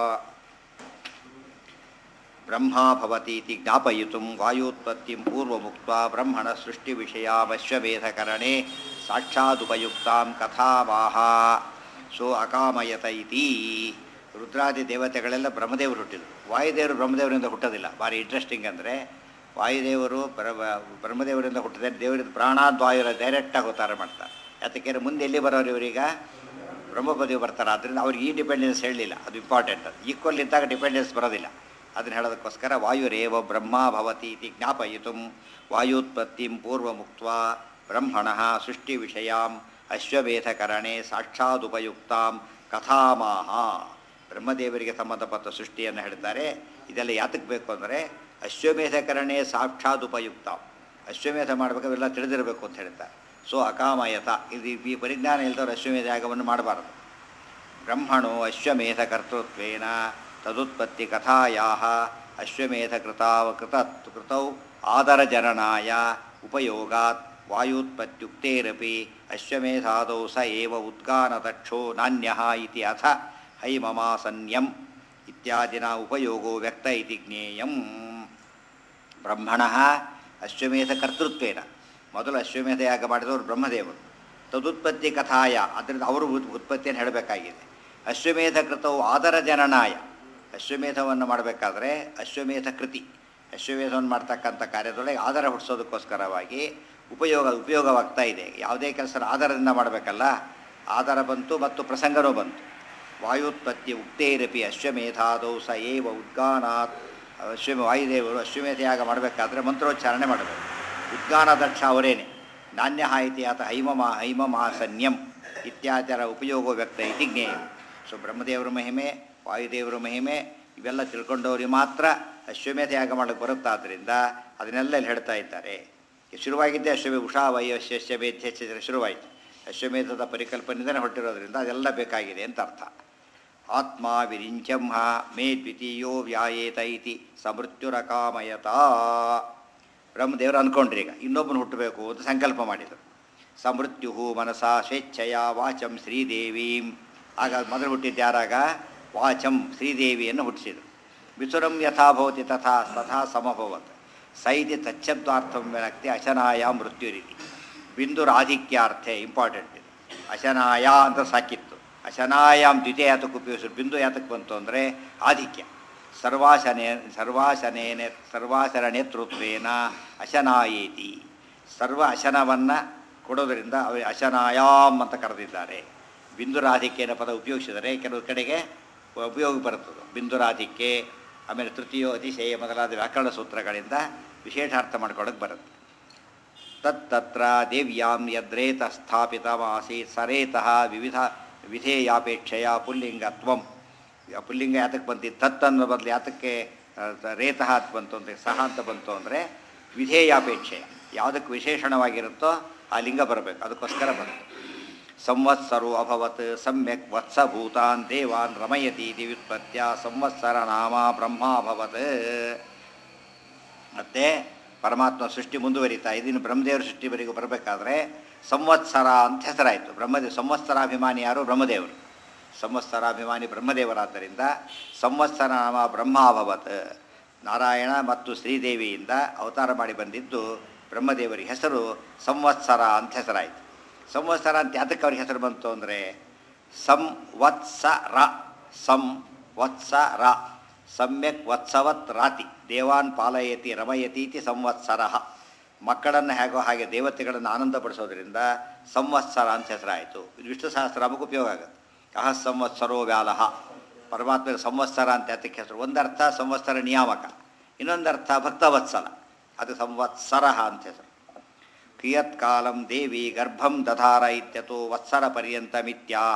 ಬ್ರಹ್ಮಾ ಭವತೀತಿ ಜ್ಞಾಪಯಿತುಂ ವಾಯೋತ್ಪತ್ತಿಂ ಪೂರ್ವಮುಕ್ತ ಬ್ರಹ್ಮಣ ಸೃಷ್ಟಿವಿಷಯಾವಶ್ಯವೇಧಕರಣೆ ಸಾಕ್ಷಾದುಪಯುಕ್ತಾಂ ಕಥಾವಾಹ ಸೋ ಅಕಾಮಯತ ಇತಿ ರುದ್ರಾದಿ ದೇವತೆಗಳೆಲ್ಲ ಬ್ರಹ್ಮದೇವರು ಹುಟ್ಟಿದರು ವಾಯುದೇವರು ಬ್ರಹ್ಮದೇವರಿಂದ ಹುಟ್ಟೋದಿಲ್ಲ ಭಾರಿ ಇಂಟ್ರೆಸ್ಟಿಂಗ್ ಅಂದರೆ ವಾಯುದೇವರು ಬ್ರಹ್ಮ ಬ್ರಹ್ಮದೇವರಿಂದ ಹುಟ್ಟಿದೆ ದೇವರಿಂದ ಪ್ರಾಣಾದ್ವಾಯುರ ಡೈರೆಕ್ಟಾಗಿ ಅವತಾರ ಮಾಡ್ತಾರೆ ಯಾತಕ್ಕೆ ಮುಂದೆ ಎಲ್ಲಿ ಬರೋರು ಇವರೀಗ ಬ್ರಹ್ಮಪದಿಗೆ ಬರ್ತಾರೆ ಆದ್ದರಿಂದ ಅವ್ರಿಗೆ ಈ ಡಿಪೆಂಡೆನ್ಸ್ ಹೇಳಲಿಲ್ಲ ಅದು ಇಂಪಾರ್ಟೆಂಟ್ ಅದು ಈಕ್ವಲ್ ಇದ್ದಾಗ ಡಿಪೆಂಡೆನ್ಸ್ ಬರೋದಿಲ್ಲ ಅದನ್ನು ಹೇಳೋದಕ್ಕೋಸ್ಕರ ವಾಯುರೇವ ಬ್ರಹ್ಮ ಭವತಿ ಇತಿ ಜ್ಞಾಪಯಿತು ವಾಯುತ್ಪತ್ತಿಂ ಪೂರ್ವ ಮುಕ್ತ ಬ್ರಹ್ಮಣ ಸೃಷ್ಟಿ ವಿಷಯಾಂ ಅಶ್ವಮೇಧಕರಣೆ ಸಾಕ್ಷಾದುಪಯುಕ್ತಾಂ ಕಥಾಮಾಹ ಬ್ರಹ್ಮದೇವರಿಗೆ ಸಂಬಂಧಪಟ್ಟ ಸೃಷ್ಟಿಯನ್ನು ಹೇಳ್ತಾರೆ ಇದೆಲ್ಲ ಯಾತಕ್ಕೆ ಬೇಕು ಅಂದರೆ ಅಶ್ವಮೇಧಕರಣೆ ಸಾಕ್ಷಾದುಪಯುಕ್ತ ಅಶ್ವಮೇಧ ಮಾಡಬೇಕು ಅವೆಲ್ಲ ತಿಳಿದಿರಬೇಕು ಅಂತ ಹೇಳ್ತಾರೆ ಸೊ ಅಕಾಮಯತ ಇದು ಈ ಪರಿಜ್ಞಾನ ಇಲ್ದವ್ರು ಅಶ್ವಮೇಧ ಯಾಗವನ್ನು ಮಾಡಬಾರದು ಬ್ರಹ್ಮಣೋ ಅಶ್ವಮೇಧ ಕರ್ತೃತ್ವೇನ ತದುತ್ಪತ್ತಿ ಕಥಾಯಾ ಅಶ್ವಮೇಧ ಕೃತಾವ ಕೃತ ಕೃತೌ ಆದರಜನನಾಯ ಉಪಯೋಗಾತ್ ವಾಯುತ್ಪತ್ಯುಕ್ತೇರಪಿ ಅಶ್ವಮೇಧಾದೌ ಸ ಏವ ಉದ್ಗಾನದಕ್ಷೋ ನಾಣ್ಯ ಇತಿ ಅಥ ಹೈಮಮಾಸನ್ಯಂ ಇತ್ಯಾದಿನ ಉಪಯೋಗೋ ವ್ಯಕ್ತ ಇತಿ ಜ್ಞೇಯಂ ಬ್ರಹ್ಮಣ ಅಶ್ವಮೇಧ ಕರ್ತೃತ್ವೇನ ಮೊದಲು ಅಶ್ವಮೇಧ ಯಾಗ ಮಾಡಿದವರು ಬ್ರಹ್ಮದೇವರು ತದುತ್ಪತ್ತಿ ಕಥಾಯ ಅದರಿಂದ ಅವರು ಉತ್- ಉತ್ಪತ್ತಿಯನ್ನು ಹೇಳಬೇಕಾಗಿದೆ ಅಶ್ವಮೇಧ ಕೃತವು ಆದರ ಜನನಾಯ ಅಶ್ವಮೇಧವನ್ನು ಮಾಡಬೇಕಾದ್ರೆ ಅಶ್ವಮೇಧ ಕೃತಿ ಅಶ್ವಮೇಧವನ್ನು ಮಾಡ್ತಕ್ಕಂಥ ಕಾರ್ಯದೊಳಗೆ ಆಧಾರ ಹುಟ್ಟಿಸೋದಕ್ಕೋಸ್ಕರವಾಗಿ ಉಪಯೋಗ ಉಪಯೋಗವಾಗ್ತಾ ಇದೆ ಯಾವುದೇ ಕೆಲಸ ಆಧಾರದಿಂದ ಮಾಡಬೇಕಲ್ಲ ಆಧಾರ ಬಂತು ಮತ್ತು ಪ್ರಸಂಗನೂ ಬಂತು ವಾಯುತ್ಪತ್ತಿ ಉಕ್ತೇರಪಿ ಅಶ್ವಮೇಧಾದೌ ಸ ಏವ ಉದ್ಗಾನಾತ್ ಅಶ್ವಮ ವಾಯುದೇವರು ಅಶ್ವಮೇಧ ಯಾಗ ಮಾಡಬೇಕಾದ್ರೆ ಮಂತ್ರೋಚ್ಚಾರಣೆ ಮಾಡಬೇಕು ಉದ್ಗಾನ ದಕ್ಷ ಅವರೇನೆ ನಾಣ್ಯ ಇತಿ ಆತ ಹೈಮಮ ಹೈಮಮಾಸನ್ಯಂ ಇತ್ಯಾದಿರ ಉಪಯೋಗ ವ್ಯಕ್ತ ಇತಿ ಜ್ಞೇಯ ಸೊ ಬ್ರಹ್ಮದೇವರ ಮಹಿಮೆ ವಾಯುದೇವರ ಮಹಿಮೆ ಇವೆಲ್ಲ ತಿಳ್ಕೊಂಡವ್ರಿಗೆ ಮಾತ್ರ ಅಶ್ವಮೇಧ ಯಾಗ ಮಾಡಕ್ಕೆ ಬರುತ್ತಾದ್ದರಿಂದ ಅದನ್ನೆಲ್ಲ ಇಲ್ಲಿ ಹೇಳ್ತಾ ಇದ್ದಾರೆ ಶುರುವಾಗಿದ್ದೇ ಅಶ್ವಮೇ ಉಷಾ ವಯಸ್ಯ ಮೇಧ್ಯ ಶುರುವಾಯಿತು ಅಶ್ವಮೇಧದ ಪರಿಕಲ್ಪನೆಯಿಂದಲೇ ಹೊರಟಿರೋದ್ರಿಂದ ಅದೆಲ್ಲ ಬೇಕಾಗಿದೆ ಅಂತ ಅರ್ಥ ಆತ್ಮ ವಿರಿಂಚಂಹ ಮೇ ದ್ವಿತೀಯೋ ವ್ಯಾಯೇತ ಇತಿ ಸಮೃತ್ಯುರಕಾಮಯತ ಬ್ರಹ್ಮದೇವರು ಅಂದ್ಕೊಂಡ್ರಿ ಈಗ ಇನ್ನೊಬ್ಬನು ಹುಟ್ಟಬೇಕು ಅಂತ ಸಂಕಲ್ಪ ಮಾಡಿದರು ಸಮೃತ್ಯು ಮನಸ ಸ್ವೇಚ್ಛೆಯ ವಾಚಂ ಶ್ರೀದೇವೀಂ ಆಗ ಮೊದಲು ಹುಟ್ಟಿದ್ದು ಯಾರಾಗ ವಾಚಂ ಶ್ರೀದೇವಿಯನ್ನು ಹುಟ್ಟಿಸಿದರು ವಿಸುರಂ ಯಥಾಭವತಿ ತಥಾ ತಥಾ ಸಮಭವತ್ ಸೈದಿ ತಚ್ಚಬ್ದಾರ್ಥಂ ವ್ಯಕ್ತಿ ಅಶನಾಯ ಮೃತ್ಯುರಿತಿ ಬಿಂದುರಾಧಿಕ್ಯಾರ್ಥೆ ಇಂಪಾರ್ಟೆಂಟ್ ಇದು ಅಶನಾಯ ಅಂತ ಸಾಕಿತ್ತು ಅಶನಾಯಾಮ್ ದ್ವಿತೀಯ ಯಾತಕ್ಕೆ ಉಪಯೋಗಿಸಿದ್ರು ಬಿಂದು ಯಾತಕ್ಕೆ ಬಂತು ಅಂದರೆ ಆಧಿಕ್ಯ ಸರ್ವಾಶನೆ ಸರ್ವಾಶನೇನೆ ಸರ್ವಾಶನ ನೇತೃತ್ವೇನ ಅಶನಾಯೇತಿ ಸರ್ವ ಅಶನವನ್ನು ಕೊಡೋದರಿಂದ ಅವ ಅಶನಾಯಾಮ್ ಅಂತ ಕರೆದಿದ್ದಾರೆ ಬಿಂದುರಾಧಿಕ್ಯನ ಪದ ಉಪಯೋಗಿಸಿದರೆ ಕೆಲವು ಕಡೆಗೆ ಉಪಯೋಗ ಬರುತ್ತದೆ ಬಿಂದುರಾಧಿಕ್ಯ ಆಮೇಲೆ ತೃತೀಯೋ ಅತಿಶಯ ಮೊದಲಾದ ವ್ಯಾಕರಣ ಸೂತ್ರಗಳಿಂದ ವಿಶೇಷಾರ್ಥ ಮಾಡ್ಕೊಳ್ಳೋಕೆ ಬರುತ್ತೆ ತತ್ತತ್ರ ದೇವ್ಯಾಂ ಯದ್ರೇತ ಸ್ಥಾಪಿತಮಾಸೀತ್ ಸರೇತಃ ವಿವಿಧ ವಿಧೇಯಾಪೇಕ್ಷೆಯ ಪುಲ್ಲಿಂಗತ್ವಂ ಈಗ ಪುಲ್ಲಿಂಗ ಯಾತಕ್ಕೆ ಬಂತಿತ್ತು ತತ್ ಅನ್ನೋ ಬದಲು ಯಾತಕ್ಕೆ ಆ, ರೇತಃ ಅಂತ ಬಂತು ಅಂತ ಸಹ ಅಂತ ಬಂತು ಅಂದರೆ ವಿಧೇಯಾಪೇಕ್ಷೆ ಯಾವುದಕ್ಕೆ ವಿಶೇಷಣವಾಗಿರುತ್ತೋ ಆ ಲಿಂಗ ಬರಬೇಕು ಅದಕ್ಕೋಸ್ಕರ ಬಂತು ಸಂವತ್ಸರೋ ಅಭವತ್ ಸಮ್ಯಕ್ ವತ್ಸಭೂತಾನ್ ದೇವಾನ್ ರಮಯತಿ ಇತಿ ವ್ಯುತ್ಪತ್ಯ ಸಂವತ್ಸರ ನಾಮ ಬ್ರಹ್ಮ ಅಭವತ್ ಮತ್ತು ಪರಮಾತ್ಮ ಸೃಷ್ಟಿ ಮುಂದುವರಿತಾ ಇದನ್ನು ಬ್ರಹ್ಮದೇವರ ಸೃಷ್ಟಿವರೆಗೂ ಬರಬೇಕಾದ್ರೆ ಸಂವತ್ಸರ ಅಂತ ಹೆಸರಾಯಿತು ಬ್ರಹ್ಮದೇವ ಸಂವತ್ಸರಾಭಿಮಾನಿ ಯಾರು ಬ್ರಹ್ಮದೇವರು ಸಂವತ್ಸರಾಭಿಮಾನಿ ಬ್ರಹ್ಮದೇವರಾದ್ದರಿಂದ ಸಂವತ್ಸರ ನಾಮ ಬ್ರಹ್ಮಾಭವತ್ ನಾರಾಯಣ ಮತ್ತು ಶ್ರೀದೇವಿಯಿಂದ ಅವತಾರ ಮಾಡಿ ಬಂದಿದ್ದು ಬ್ರಹ್ಮದೇವರಿಗೆ ಹೆಸರು ಸಂವತ್ಸರ ಅಂತ ಹೆಸರಾಯಿತು ಸಂವತ್ಸರ ಅಂತ ಯಾತಕ್ಕೆ ಅವ್ರಿಗೆ ಹೆಸರು ಬಂತು ಅಂದರೆ ಸಂವತ್ಸರ ಸಂವತ್ಸರ ಸಮ್ಯಕ್ ವತ್ಸವತ್ ರಾತಿ ದೇವಾನ್ ಪಾಲಯತಿ ರಮಯತಿ ಇತಿ ಸಂವತ್ಸರ ಮಕ್ಕಳನ್ನು ಹೇಗೋ ಹಾಗೆ ದೇವತೆಗಳನ್ನು ಆನಂದಪಡಿಸೋದ್ರಿಂದ ಸಂವತ್ಸರ ಅಂತ ಹೆಸರಾಯಿತು ಇದು ವಿಷ್ಣು ಸಹಸ್ರನಾಮಕ್ಕೆ ಉಪಯೋಗ ಆಗುತ್ತೆ ಅಹ ಸಂವತ್ಸರೋ ವ್ಯಾಲಹ ಪರಮಾತ್ಮ ಸಂವತ್ಸರ ಅಂತ ಅದಕ್ಕೆ ಹೆಸರು ಒಂದರ್ಥ ಸಂವತ್ಸರ ನಿಯಾಮಕ ಇನ್ನೊಂದರ್ಥ ಭಕ್ತವತ್ಸಲ ಅದು ಸಂವತ್ಸರ ಅಂತ ಹೆಸರು ಕಿಯತ್ ಕಾಲಂ ದೇವಿ ಗರ್ಭಂ ದಧಾರ ಇತ್ಯತೋ ವತ್ಸರ ಪರ್ಯಂತಮಿತ್ಯಾಹ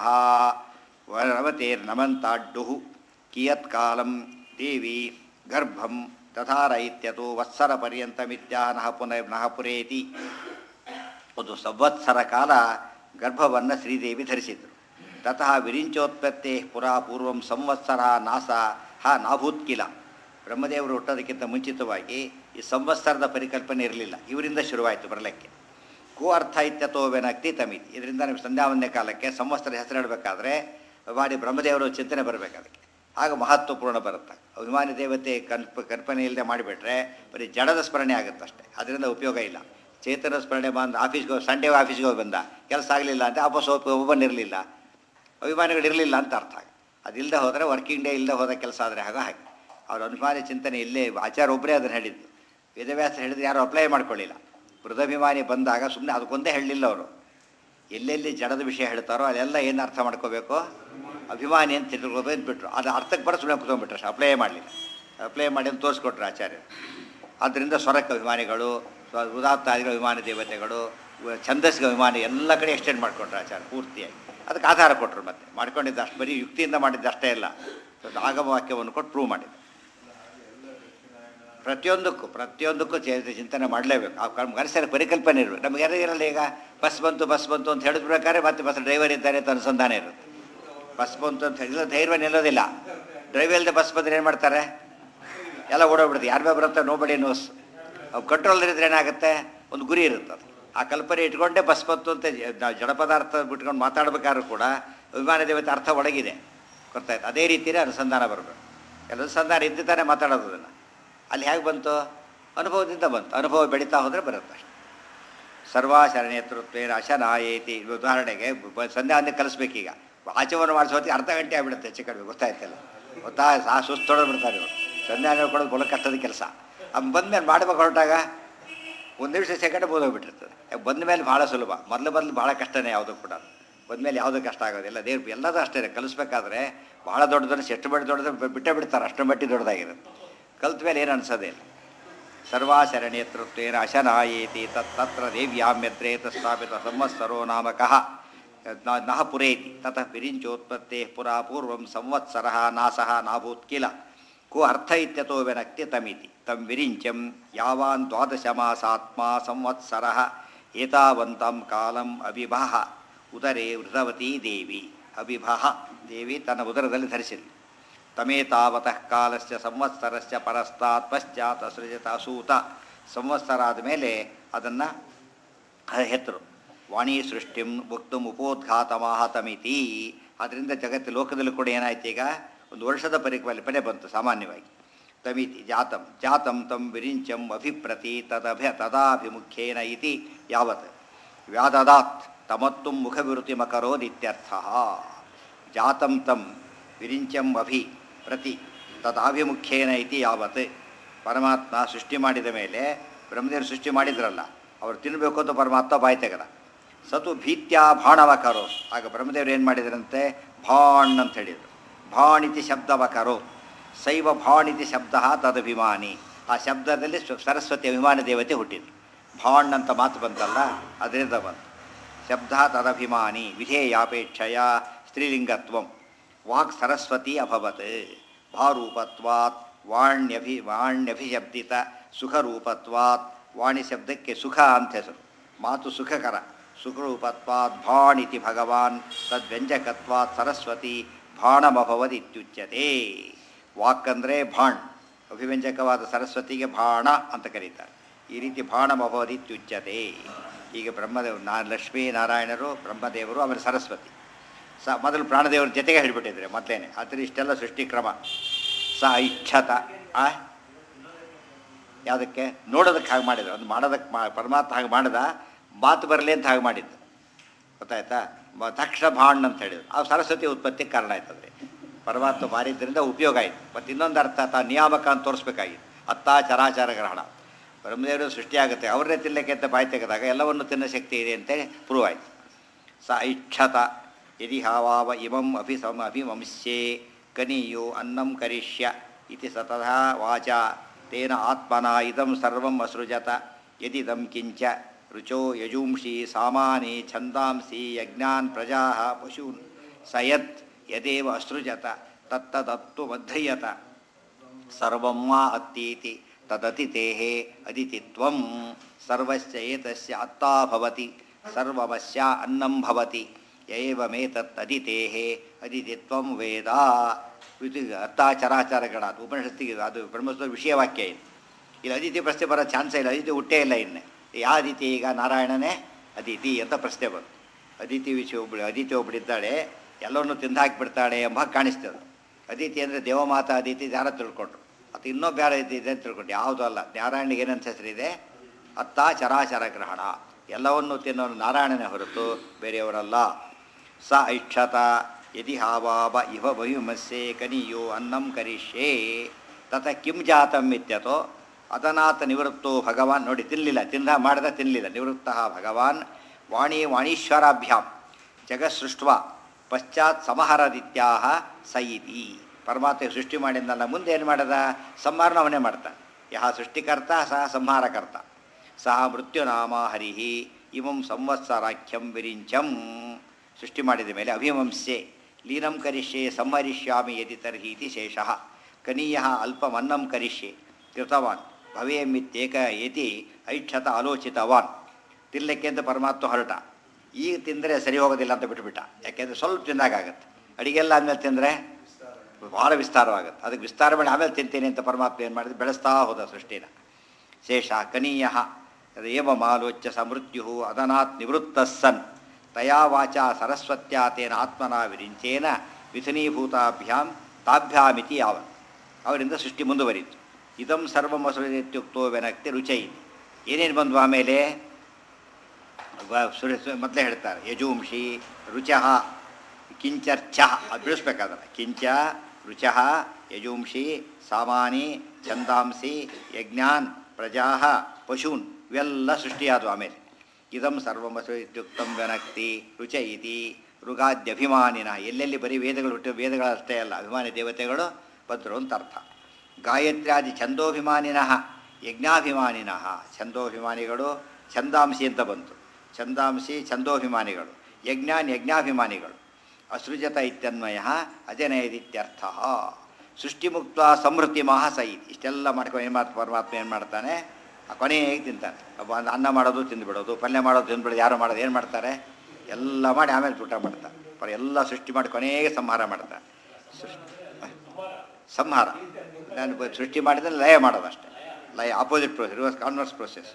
ವರವತೇರ್ನಮಂತಾಡ್ಡು ಕಿಯತ್ ಕಾಲಂ ದೇವಿ ಗರ್ಭಂ ದಧಾರ ಇತ್ಯತೋ ವತ್ಸರ ಪರ್ಯಂತಮಿತ್ಯಾಹ ನಹ ಪುನಃ ನಹ ಪುರೇತಿ ಒಂದು ಸಂವತ್ಸರ ಕಾಲ ಗರ್ಭವನ್ನು ಶ್ರೀದೇವಿ ಧರಿಸಿದರು ತತಃ ವಿರಿಂಚೋತ್ಪತ್ತಿ ಪುರಾ ಪೂರ್ವಂ ಸಂವತ್ಸರ ನಾಸ ಹ ನಾಭೂತ್ಕಿಲ ಬ್ರಹ್ಮದೇವರು ಹುಟ್ಟೋದಕ್ಕಿಂತ ಮುಂಚಿತವಾಗಿ ಈ ಸಂವತ್ಸರದ ಪರಿಕಲ್ಪನೆ ಇರಲಿಲ್ಲ ಇವರಿಂದ ಶುರುವಾಯಿತು ಬರಲಿಕ್ಕೆ ಕೋ ಅರ್ಥ ಇತ್ಯತೋ ವೆನಕ್ತಿ ತಮಿತಿ ಇದರಿಂದ ನೀವು ಸಂಧ್ಯಾವಂದನೆ ಕಾಲಕ್ಕೆ ಸಂವತ್ಸರ ಹೆಸರು ಹೇಳಬೇಕಾದ್ರೆ ಮಾಡಿ ಬ್ರಹ್ಮದೇವರು ಚಿಂತನೆ ಬರಬೇಕು ಅದಕ್ಕೆ ಆಗ ಮಹತ್ವಪೂರ್ಣ ಬರುತ್ತೆ ಅಭಿಮಾನಿ ದೇವತೆ ಕಲ್ಪ ಕಲ್ಪನೆ ಇಲ್ಲದೆ ಮಾಡಿಬಿಟ್ರೆ ಬರೀ ಜಡದ ಸ್ಮರಣೆ ಆಗುತ್ತೆ ಅಷ್ಟೇ ಅದರಿಂದ ಉಪಯೋಗ ಇಲ್ಲ ಚೇತನ ಸ್ಮರಣೆ ಬಂದು ಆಫೀಸ್ಗೆ ಹೋಗಿ ಸಂಡೇ ಆಫೀಸ್ಗೆ ಹೋಗಿ ಬಂದ ಕೆಲಸ ಆಗಲಿಲ್ಲ ಅಂತ ವಾಪಸ್ ಒಬ್ಬನಿರಲಿಲ್ಲ ಅಭಿಮಾನಿಗಳಿರಲಿಲ್ಲ ಅಂತ ಅರ್ಥ ಆಗ ಅದಿಲ್ಲದೆ ಹೋದರೆ ವರ್ಕಿಂಗ್ ಡೇ ಇಲ್ಲದೆ ಹೋದ ಕೆಲಸ ಆದರೆ ಆಗ ಹಾಗೆ ಅವ್ರ ಅಭಿಮಾನಿ ಚಿಂತನೆ ಇಲ್ಲೇ ಆಚಾರ ಒಬ್ಬರೇ ಅದನ್ನು ಹೇಳಿದ್ದು ವೇದವ್ಯಾಸ ಹೇಳಿದ್ರೆ ಯಾರು ಅಪ್ಲೈ ಮಾಡ್ಕೊಳ್ಳಿಲ್ಲ ವೃದ್ಧಾಭಿಮಾನಿ ಬಂದಾಗ ಸುಮ್ಮನೆ ಅದಕ್ಕೊಂದೇ ಹೇಳಲಿಲ್ಲ ಅವರು ಎಲ್ಲೆಲ್ಲಿ ಜಡದ ವಿಷಯ ಹೇಳ್ತಾರೋ ಅಲ್ಲೆಲ್ಲ ಏನು ಅರ್ಥ ಮಾಡ್ಕೋಬೇಕು ಅಭಿಮಾನಿ ಅಂತ ತಿಳ್ಕೊಬೇಕು ಬಿಟ್ರು ಅದು ಅರ್ಥಕ್ಕೆ ಬರೋ ಸುಮ್ಮನೆ ಕುತ್ಕೊಂಡ್ಬಿಟ್ರು ಅಷ್ಟೇ ಅಪ್ಲೈ ಮಾಡಲಿಲ್ಲ ಅಪ್ಲೈ ಮಾಡಿ ಅಂತ ತೋರಿಸ್ಕೊಟ್ರು ಆಚಾರ್ಯರು ಆದ್ದರಿಂದ ಸ್ವರಕ್ಕೆ ಅಭಿಮಾನಿಗಳು ಸ್ವ- ಉದಾತ್ತ ಆದಿಗಳ ಅಭಿಮಾನಿ ದೇವತೆಗಳು ವ- ಛಂದಸ್ಸಿಗೆ ಅಭಿಮಾನಿ ಎಲ್ಲ ಕಡೆ ಎಕ್ಸ್ಟೆಂಡ್ ಮಾಡ್ಕೊಂಡ್ರು ಆಚಾರ ಪೂರ್ತಿಯಾಗಿ ಅದಕ್ಕೆ ಆಧಾರ ಕೊಟ್ಟರು ಮತ್ತೆ ಮಾಡ್ಕೊಂಡಿದ್ದು ಅಷ್ಟು ಬರೀ ಯುಕ್ತಿಯಿಂದ ಮಾಡಿದ್ದು ಅಷ್ಟೇ ಇಲ್ಲ ಒಂದು ಆಗಮ ವಾಕ್ಯವನ್ನು ಕೊಟ್ಟು ಪ್ರೂವ್ ಮಾಡಿದ್ದು ಪ್ರತಿಯೊಂದಕ್ಕೂ ಪ್ರತಿಯೊಂದಕ್ಕೂ ಚೇ- ಚಿಂತನೆ ಮಾಡಲೇಬೇಕು ಆ ಕರ್ಮ ಮನಸ್ಸಿನ ಪರಿಕಲ್ಪನೆ ಇರಬೇಕು ನಮಗೆ ಯಾರು ಇರಲ್ಲ ಈಗ ಬಸ್ ಬಂತು ಬಸ್ ಬಂತು ಅಂತ ಹೇಳಿದ ಪ್ರಕಾರ ಮತ್ತೆ ಬಸ್ ಡ್ರೈವರ್ ಇದ್ದಾರೆ ಅಂತ ಅನುಸಂಧಾನ ಇರುತ್ತೆ ಬಸ್ ಬಂತು ಅಂತ ಹೇಳಿದ್ರೆ ಧೈರ್ಯ ನಿಲ್ಲೋದಿಲ್ಲ ಡ್ರೈವರ್ ಇಲ್ಲದೆ ಬಸ್ ಬಂದರೆ ಏನು ಮಾಡ್ತಾರೆ ಎಲ್ಲ ಓಡೋಗ್ಬಿಡುತ್ತೆ ಯಾರು ಬರುತ್ತೆ ನೋಬಡಿ ನೋಸ್ ಅವು ಕಂಟ್ರೋಲ್ ಇದ್ರೆ ಏನಾಗುತ್ತೆ ಒಂದು ಗುರಿ ಇರುತ್ತೆ ಅದು ಆ ಕಲ್ಪನೆ ಇಟ್ಕೊಂಡೇ ಬಸ್ ಬಂತು ಅಂತ ಜ- ನಾವು ಜಡ ಪದಾರ್ಥ ಬಿಟ್ಕೊಂಡು ಮಾತಾಡ್ಬೇಕಾದ್ರೂ ಕೂಡ ವಿಮಾನ ದೇವತೆ ಅರ್ಥ ಒಳಗಿದೆ ಗೊತ್ತಾಯ್ತು ಅದೇ ರೀತಿಯೇ ಅನುಸಂಧಾನ ಬರಬೇಕು ಎಲ್ಲ ಅನುಸಂಧಾನ ಇದ್ದು ತಾನೇ ಮಾತಾಡೋದು ಅದನ್ನು ಅಲ್ಲಿ ಹೇಗೆ ಬಂತು ಅನುಭವದಿಂದ ಬಂತು ಅನುಭವ ಬೆಳೀತಾ ಹೋದರೆ ಬರುತ್ತೆ ಅಷ್ಟೆ ಸರ್ವಾಶರಣೇತೃತ್ವೇನ ಅಶನಾಯೇತಿ ಉದಾಹರಣೆಗೆ ಬ- ಸಂಧ್ಯಾ ಅಂದ್ರೆ ಕಲಿಸ್ಬೇಕೀಗ ಆಚಮನ ಮಾಡಿಸೋ ಹೊತ್ತಿಗೆ ಅರ್ಧ ಗಂಟೆ ಆಗ್ಬಿಡುತ್ತೆ ಹೆಚ್ಚು ಕಡಿಮೆ ಗೊತ್ತಾಯ್ತಲ್ಲ ಗೊತ್ತಾ ಆ ಸುಸ್ತು ಹೊಡೆದು ಬಿಡ್ತಾರೆ ಇವರು ಸಂಧ್ಯಾ ಹೇಳ್ಕೊಳ್ಳೋದು ಬಹಳ ಕಷ್ಟದ ಕೆಲಸ ಅವ್ನು ಬಂದ್ಮೇಲೆ ಮಾಡ್ಬೇಕು ಹೊರಟಾಗ ಒಂದು ನಿಮಿಷ ಸೆಕೆಂಡ್ ಬೋದೋಗ್ಬಿಟ್ಟಿರ್ತದೆ ಬಂದ ಮೇಲೆ ಭಾಳ ಸುಲಭ ಮೊದಲು ಮೊದಲು ಭಾಳ ಕಷ್ಟನೇ ಯಾವುದೂ ಕೂಡ ಬಂದಮೇಲೆ ಯಾವುದೂ ಕಷ್ಟ ಆಗೋದಿಲ್ಲ ದೇವ್ರು ಎಲ್ಲದೂ ಅಷ್ಟೇ ಕಲಿಸ್ಬೇಕಾದ್ರೆ ಭಾಳ ದೊಡ್ಡದನ್ನು ಎಷ್ಟು ಬಡ್ಡಿ ದೊಡ್ಡದು ಬಿಟ್ಟೇ ಬಿಡ್ತಾರೆ ಅಷ್ಟು ಮಟ್ಟಿ ದೊಡ್ಡದಾಗಿರುತ್ತೆ ಕಲ್ತ ಮೇಲೆ ಏನು ಅನ್ಸೋದೇ ಇಲ್ಲ ಸರ್ವಾಶರಣೇತೃತ್ವೇನ ಅಶನಾಯೇತಿ ತತ್ರ ದೇವ್ಯಾಮ್ಯತ್ರೇತ ಸ್ಥಾಪಿತ ಸಂವತ್ಸರೋ ನಾಮಕಃ ನ- ನಃ ಪುರೇತಿ ತತಃ ವಿರಿಂಚೋತ್ಪತ್ತೇ ಪುರಾ ಪೂರ್ವಂ ಸಂವತ್ಸರ ನಾಸಃ ನಾಭೂತ್ ಕಿಲ ಕೋ ಅರ್ಥ ಇತ್ಯತೋ ವ್ಯನಕ್ತಿ ತಮಿತಿ ತಂ ವಿರಿಂಚಂ ಯಾವಾನ್ ದ್ವಾದಶಮಾಸಾತ್ಮ ಸಂವತ್ಸರ ಏತಾವಂತಂ ಕಾಲಂ ಅವಿಭಾಹ ಉದರೇ ವೃತವತಿ ದೇವಿ ಅವಿಭಾಹ ದೇವಿ ತನ್ನ ಉದರದಲ್ಲಿ ಧರಿಸಿದ್ಲು ತಮೇತಾವತಃ ಕಾಲಸ್ಯ ಸಂವತ್ಸರಸ್ಯ ಪರಸ್ತಾತ್ ಪಶ್ಚಾತ್ ಅಸೃಜತ ಅಸೂತ ಸಂವತ್ಸರ ಆದಮೇಲೆ ಅದನ್ನು ಹೆತ್ತರು ವಾಣಿ ಸೃಷ್ಟಿಂ ವಕ್ತು ಉಪೋದ್ಘಾತಮಾಹ ತಮಿತಿ ಅದರಿಂದ ಜಗತ್ತು ಲೋಕದಲ್ಲಿ ಕೂಡ ಏನಾಯ್ತು ಈಗ ಒಂದು ವರ್ಷದ ಪರಿಕಲ್ಪನೆ ಬಂತು ಸಾಮಾನ್ಯವಾಗಿ ತಮಿತಿ ಜಾತಂ ಜಾತಂ ತಂ ವಿರಿಂಚಂ ಅಭಿಪ್ರತಿ ತದಭ್ಯ ತದಾಭಿಮುಖ್ಯೇನ ಇತಿ ಯಾವತ್ ವ್ಯಾದದಾತ್ ತಮತ್ತು ಮುಖವಿರುತಿಮಕರೋದಿತ್ಯರ್ಥ ಜಾತಂ ತಂ ವಿರಿಂಚಂ ಅಭಿ ಪ್ರತಿ ತದಾಭಿಮುಖ್ಯೇನ ಇತಿ ಯಾವತ್ ಪರಮಾತ್ಮ ಸೃಷ್ಟಿ ಮಾಡಿದ ಮೇಲೆ ಬ್ರಹ್ಮದೇವರು ಸೃಷ್ಟಿ ಮಾಡಿದ್ರಲ್ಲ ಅವ್ರು ತಿನ್ನಬೇಕು ಅಂತ ಪರಮಾತ್ಮ ಬಾಯಿ ತೆಗೆದ ಸತು ಭೀತ್ಯಾ ಭಾಣವ ಕರೋ ಆಗ ಬ್ರಹ್ಮದೇವರು ಏನು ಮಾಡಿದ್ರಂತೆ ಭಾಣ್ ಅಂತ ಹೇಳಿದರು ಭಾಣಿತಿ ಶಬ್ದವ ಕರೋ ಶೈವ ಭಾಣಿತಿ ಶಬ್ದ ತದಭಿಮಾನಿ ಆ ಶಬ್ದದಲ್ಲಿ ಸ್ವ- ಸರಸ್ವತಿ ಅಭಿಮಾನಿ ದೇವತೆ ಹುಟ್ಟಿದ್ರು ಭಾಣ್ ಅಂತ ಮಾತು ಬಂತಲ್ಲ ಅದರಿಂದ ಬಂತು ಶಬ್ದ ತದಭಿಮಾನಿ ವಿಧೇಯಾಪೇಕ್ಷೆಯ ಸ್ತ್ರೀಲಿಂಗತ್ವಂ ವಾಕ್ ಸರಸ್ವತಿ ಅಭವತ್ ಭಾರೂಪತ್ವಾತ್ ವಾಣ್ಯಭಿ ವಾಣ್ಯಭಿಶಬ್ದಿತ ಸುಖರೂಪತ್ವಾತ್ ವಾಣಿ ಶಬ್ದಕ್ಕೆ ಸುಖ ಅಂತ ಹೆಸರು ಮಾತು ಸುಖಕರ ಸುಖರೂಪತ್ವಾತ್ ಭಾಣಿತಿ ಭಗವಾನ್ ತದ್ವ್ಯಂಜಕತ್ವಾತ್ ಸರಸ್ವತಿ ಭಾಣಮಭವದಿತ್ಯುಚ್ಯತೆ ವಾಕ್ ಅಂದರೆ ಭಾಣ್ ಅಭಿವ್ಯಂಜಕವಾದ ಸರಸ್ವತಿಗೆ ಬಾಣ ಅಂತ ಕರೀತಾರೆ ಈ ರೀತಿ ಬಾಣಮಭವದಿತ್ಯುಚ್ಯತೆ ಈಗ ಬ್ರಹ್ಮದೇವರು ನಾ ಲಕ್ಷ್ಮೀ ನಾರಾಯಣರು ಬ್ರಹ್ಮದೇವರು ಆಮೇಲೆ ಸರಸ್ವತಿ ಸ ಮೊದಲು ಪ್ರಾಣದೇವ್ರ ಜೊತೆಗೆ ಹೇಳಿಬಿಟ್ಟಿದ್ರೆ ಮೊದಲೇನೆ ಆದರೆ ಇಷ್ಟೆಲ್ಲ ಸೃಷ್ಟಿ ಕ್ರಮ ಸ ಇಚ್ಛತ ಆ ಯಾವುದಕ್ಕೆ ನೋಡೋದಕ್ಕೆ ಹಾಗೆ ಮಾಡಿದ್ರು ಅದು ಮಾಡೋದಕ್ಕೆ ಮಾ ಪರಮಾತ್ಮ ಹಾಗೆ ಮಾಡಿದ ಮಾತು ಬರಲಿ ಅಂತ ಹಾಗೆ ಮಾಡಿದ್ದು ಗೊತ್ತಾಯ್ತಾ ಮ- ತಕ್ಷಣ ಭಾಣ್ ಅಂತ ಹೇಳಿದ್ರು ಆ ಸರಸ್ವತಿ ಉತ್ಪತ್ತಿಗೆ ಕಾರಣ ಆಯ್ತದ್ರಿ ಪರಮಾತ್ಮ ಮಾರಿದ್ದರಿಂದ ಉಪಯೋಗ ಆಯಿತು ಮತ್ತು ಇನ್ನೊಂದು ಅರ್ಥ ತಾ ನಿಯಾಮಕ ಅಂತ ತೋರಿಸ್ಬೇಕಾಗಿತ್ತು ಅತ್ತ ಚರಾಚಾರ ಗ್ರಹಣ ಬ್ರಹ್ಮದೇವರು ಸೃಷ್ಟಿಯಾಗುತ್ತೆ ಅವರೇ ತಿನ್ನಕ್ಕೆ ಅಂತ ಬಾಯಿ ತೆಗೆದಾಗ ಎಲ್ಲವನ್ನು ತಿನ್ನೋ ಶಕ್ತಿ ಇದೆ ಅಂತೇಳಿ ಪ್ರೂವ್ ಆಯಿತು ಸ ಇಚ್ಛತ ಯದಿ ಹಾವಾವ ಇಮಂ ಅಭಿಸಮ ಅಭಿವಂಸ್ಯೆ ಕನಿಯೋ ಅನ್ನಂ ಕರಿಷ್ಯ ಇತಿ ಸತತ ವಾಚ ತೇನ ಆತ್ಮನ ಇದಂ ಸರ್ವಂ ಅಸೃಜತ ಯದಿದಂ ಕಿಂಚ ರುಚೋ ಯಜೂಂಷಿ ಸಾಮಾನಿ ಛಂದಾಂಸಿ ಯಜ್ಞಾನ್ ಪ್ರಜಾ ಪಶೂನ್ ಸಯತ್ ಯದೇವ ಅಸೃಜತ ತತ್ತದತ್ತು ಮಧ್ಯಯತ ಸರ್ವಂ ವಾ ಅತ್ತೀತಿ ತದತಿತೇಃ ಅದಿತಿತ್ವಂ ಸರ್ವಸ್ಯ ಏತಸ್ಯ ಅತ್ತಾ ಭವತಿ ಸರ್ವಮಸ್ಯ ಅನ್ನಂ ಭವತಿ ಏವಮೇತತ್ ಅದಿತೇಃ ಅದಿತಿತ್ವಂ ವೇದ ಇದು ಅರ್ಥ ಚರಾಚರಗಳ ಅದು ಉಪನಿಷತ್ತಿಗೆ ಅದು ಬ್ರಹ್ಮಸೂತ್ರ ವಿಷಯವಾಕ್ಯ ಇದು ಇಲ್ಲಿ ಅದಿತಿ ಪ್ರಶ್ನೆ ಬರೋ ಚಾನ್ಸೇ ಇಲ್ಲ ಅದಿತಿ ಹುಟ್ಟೇ ಇಲ್ಲ ಇನ್ನು ಯಾವ ಅದಿತಿ ಈಗ ನಾರಾಯಣನೇ ಅದಿತಿ ಅಂತ ಪ್ರಶ್ನೆ ಬಂತು ಅದಿತಿ ವಿಷಯ ಒಬ್ಬಳು ಅದಿತಿ ಒಬ್ಬಳಿದ್ದಾಳೆ ಎಲ್ಲವನ್ನು ತಿಂದು ಹಾಕಿಬಿಡ್ತಾಳೆ ಎಂಬ ಹಾಗೆ ಕಾಣಿಸ್ತದೆ ಅದಿತಿ ಅಂದರೆ ದೇವಮಾತಾ ಅದಿತಿ ಧ್ಯಾನ ತಿಳ್ಕೊಂಡ್ರು ಅದು ಇನ್ನೂ ಬೇರೆ ಇದೆ ಅಂತ ತಿಳ್ಕೊಂಡು ಯಾವುದೂ ಅಲ್ಲ ನಾರಾಯಣಿಗೆ ಏನಂತ ಹೆಸರಿದೆ ಅತ್ತ ಚರಾಚರ ಗ್ರಹಣ ಎಲ್ಲವನ್ನು ತಿನ್ನೋನು ನಾರಾಯಣನೇ ಹೊರತು ಬೇರೆಯವರಲ್ಲ ಸ ಐಕ್ಷತ ಯದಿ ಹಾವಾವ ಇವ ವಯುಮಸ್ಸೆ ಕನಿಯೋ ಅನ್ನಂ ಕರಿಷ್ಯೇ ತತ ಕಿಂ ಜಾತಂ ಇತ್ಯತೋ ಅದನಾಥ ನಿವೃತ್ತೋ ಭಗವಾನ್ ನೋಡಿ ತಿನ್ನಲಿಲ್ಲ ತಿಂದ ಮಾಡಿದ ತಿನ್ನಲಿಲ್ಲ ನಿವೃತ್ತ ಭಗವಾನ್ ವಾಣಿ ವಾಣೀಶ್ವರಾಭ್ಯಾಂ ಜಗತ್ಸೃಷ್ಟ ಪಶ್ಚಾತ್ ಸಮಹರದಿತ್ಯಾಹ ಸಯಿತಿ ಪರಮಾತ್ಮ ಸೃಷ್ಟಿ ಮಾಡಿದ್ನಲ್ಲ ಮುಂದೆ ಏನು ಮಾಡದ ಸಂಹಾರನ ಅವನೇ ಮಾಡ್ತಾನೆ ಯಹ ಸೃಷ್ಟಿಕರ್ತ ಸಹ ಸಂಹಾರಕರ್ತ ಸಹ ಮೃತ್ಯುನಾಮ ಹರಿಹಿ ಇಮಂ ಸಂವತ್ಸರಾಖ್ಯಂ ವಿರಿಂಚಂ ಸೃಷ್ಟಿ ಮಾಡಿದ ಮೇಲೆ ಅಭಿವಂಸ್ಯೆ ಲೀನಂ ಕರಿಷ್ಯೆ ಸಂಹರಿಷ್ಯಾಮಿ ಯದಿ ತರ್ಹಿ ಇತಿ ಶೇಷಃ ಕನೀಯ ಅಲ್ಪಮನ್ನಂ ಕರಿಷ್ಯೆ ಕೃತವಾನ್ ಭವೇಮಿತ್ಯೇಕ ಯತಿ ಐಕ್ಷತ ಆಲೋಚಿತವಾನ್ ತಿನ್ನಲಿಕ್ಕೆ ಅಂತ ಪರಮಾತ್ಮ ಹೊರಟ ಈಗ ತಿಂದರೆ ಸರಿ ಹೋಗೋದಿಲ್ಲ ಅಂತ ಬಿಟ್ಬಿಟ್ಟ ಯಾಕೆಂದರೆ ಸ್ವಲ್ಪ ತಿಂದಾಗತ್ತೆ ಅಡಿಗೆಲ್ಲ ಆದಮೇಲೆ ತಿಂದರೆ ಭಾಳ ವಿಸ್ತಾರವಾಗುತ್ತೆ ಅದಕ್ಕೆ ವಿಸ್ತಾರ ಮಾಡಿ ಆಮೇಲೆ ತಿಂತೀನಿ ಅಂತ ಪರಮಾತ್ಮ ಏನು ಮಾಡಿದ್ರೆ ಬೆಳೆಸ್ತಾ ಹೋದ ಸೃಷ್ಟಿನ ಶೇಷ ಕನೀಯ ಏವ ಮಾಲೋಚ್ಯ ಸಮೃತ್ಯು ಅದನಾತ್ ನಿವೃತ್ತ ಸನ್ ತಯಾ ವಾಚ ಸರಸ್ವತ್ಯಾ ತೇನ ಆತ್ಮನ ವಿರಿಂಚೇನ ಮಿಥುನೀಭೂತಾಭ್ಯಾಂ ತಾಭ್ಯಾಮಿತಿ ಯಾವ ಅವರಿಂದ ಸೃಷ್ಟಿ ಮುಂದುವರಿತು ಇದಂ ಸರ್ವಮಸುರಿತ್ಯುಕ್ತೋ ವೆನಕ್ತಿ ರುಚೈ ಏನೇನು ಬಂದ್ವು ಆಮೇಲೆ ವ- ಸುರ- ಸು- ಮೊದಲೇ ಹೇಳ್ತಾರೆ ಯಜೂಂಷಿ ರುಚಃ ಕಿಂಚರ್ಚ ಅದು ಬಿಡಿಸ್ಬೇಕಾದ್ರೆ ಕಿಂಚ ರುಚಃ ಯಜೂಂಷಿ ಸಾಮಾನಿ ಛಂದಾಂಸಿ ಯಜ್ಞಾನ್ ಪ್ರಜಾ ಪಶೂನ್ ಇವೆಲ್ಲ ಸೃಷ್ಟಿಯಾದವು ಆಮೇಲೆ ಇದಂ ಸರ್ವಮಸು ಇತ್ಯುಕ್ತಂ ವ್ಯನಕ್ತಿ ರುಚ ಇತಿ ಋಗಾದ್ಯಭಿಮಾನಿನ ಎಲ್ಲೆಲ್ಲಿ ಬರೀ ವೇದಗಳು ಹುಟ್ಟು ವೇದಗಳಷ್ಟೇ ಅಲ್ಲ ಅಭಿಮಾನಿ ದೇವತೆಗಳು ಬಂದರು ಅಂತ ಅರ್ಥ ಗಾಯತ್ರ್ಯಾದಿ ಛಂದೋಭಿಮಾನಿನಃ ಯಜ್ಞಾಭಿಮಾನಿನಃ ಛಂದೋಭಿಮಾನಿಗಳು ಛಂದಾಂಸಿ ಅಂತ ಬಂತು ಛಂದಾಂಸಿ ಛಂದೋಭಿಮಾನಿಗಳು ಯಜ್ಞಾನ್ ಯಜ್ಞಾಭಿಮಾನಿಗಳು ಅಸೃಜತ ಇತ್ಯನ್ವಯ ಅಜನಯದಿತ್ಯರ್ಥ ಸೃಷ್ಟಿ ಮುಕ್ತ ಸಮೃದ್ಧಿ ಮಹಾಸ ಇತಿ ಇಷ್ಟೆಲ್ಲ ಮಾಡ್ಕೊಂಡು ಏನು ಮಾಡ್ತಾ ಪರಮಾತ್ಮ ಏನು ಮಾಡ್ತಾನೆ ಆ ಕೊನೆಗೆ ತಿಂತಾನೆ ಒಬ್ಬ ಒಂದು ಅನ್ನ ಮಾಡೋದು ತಿಂದುಬಿಡೋದು ಪಲ್ಯ ಮಾಡೋದು ತಿಂದ್ಬಿಡೋದು ಯಾರು ಮಾಡೋದು ಏನು ಮಾಡ್ತಾರೆ ಎಲ್ಲ ಮಾಡಿ ಆಮೇಲೆ ಊಟ ಮಾಡ್ತಾರೆ ಪರ ಎಲ್ಲ ಸೃಷ್ಟಿ ಮಾಡಿ ಕೊನೆಗೆ ಸಂಹಾರ ಮಾಡ್ತಾರೆ ಸೃಷ್ಟಿ ಸಂಹಾರ ನಾನು ಬ- ಸೃಷ್ಟಿ ಮಾಡಿದ್ರೆ ಲಯ ಮಾಡೋದು ಅಷ್ಟೇ ಲಯ opposite process reverse converse process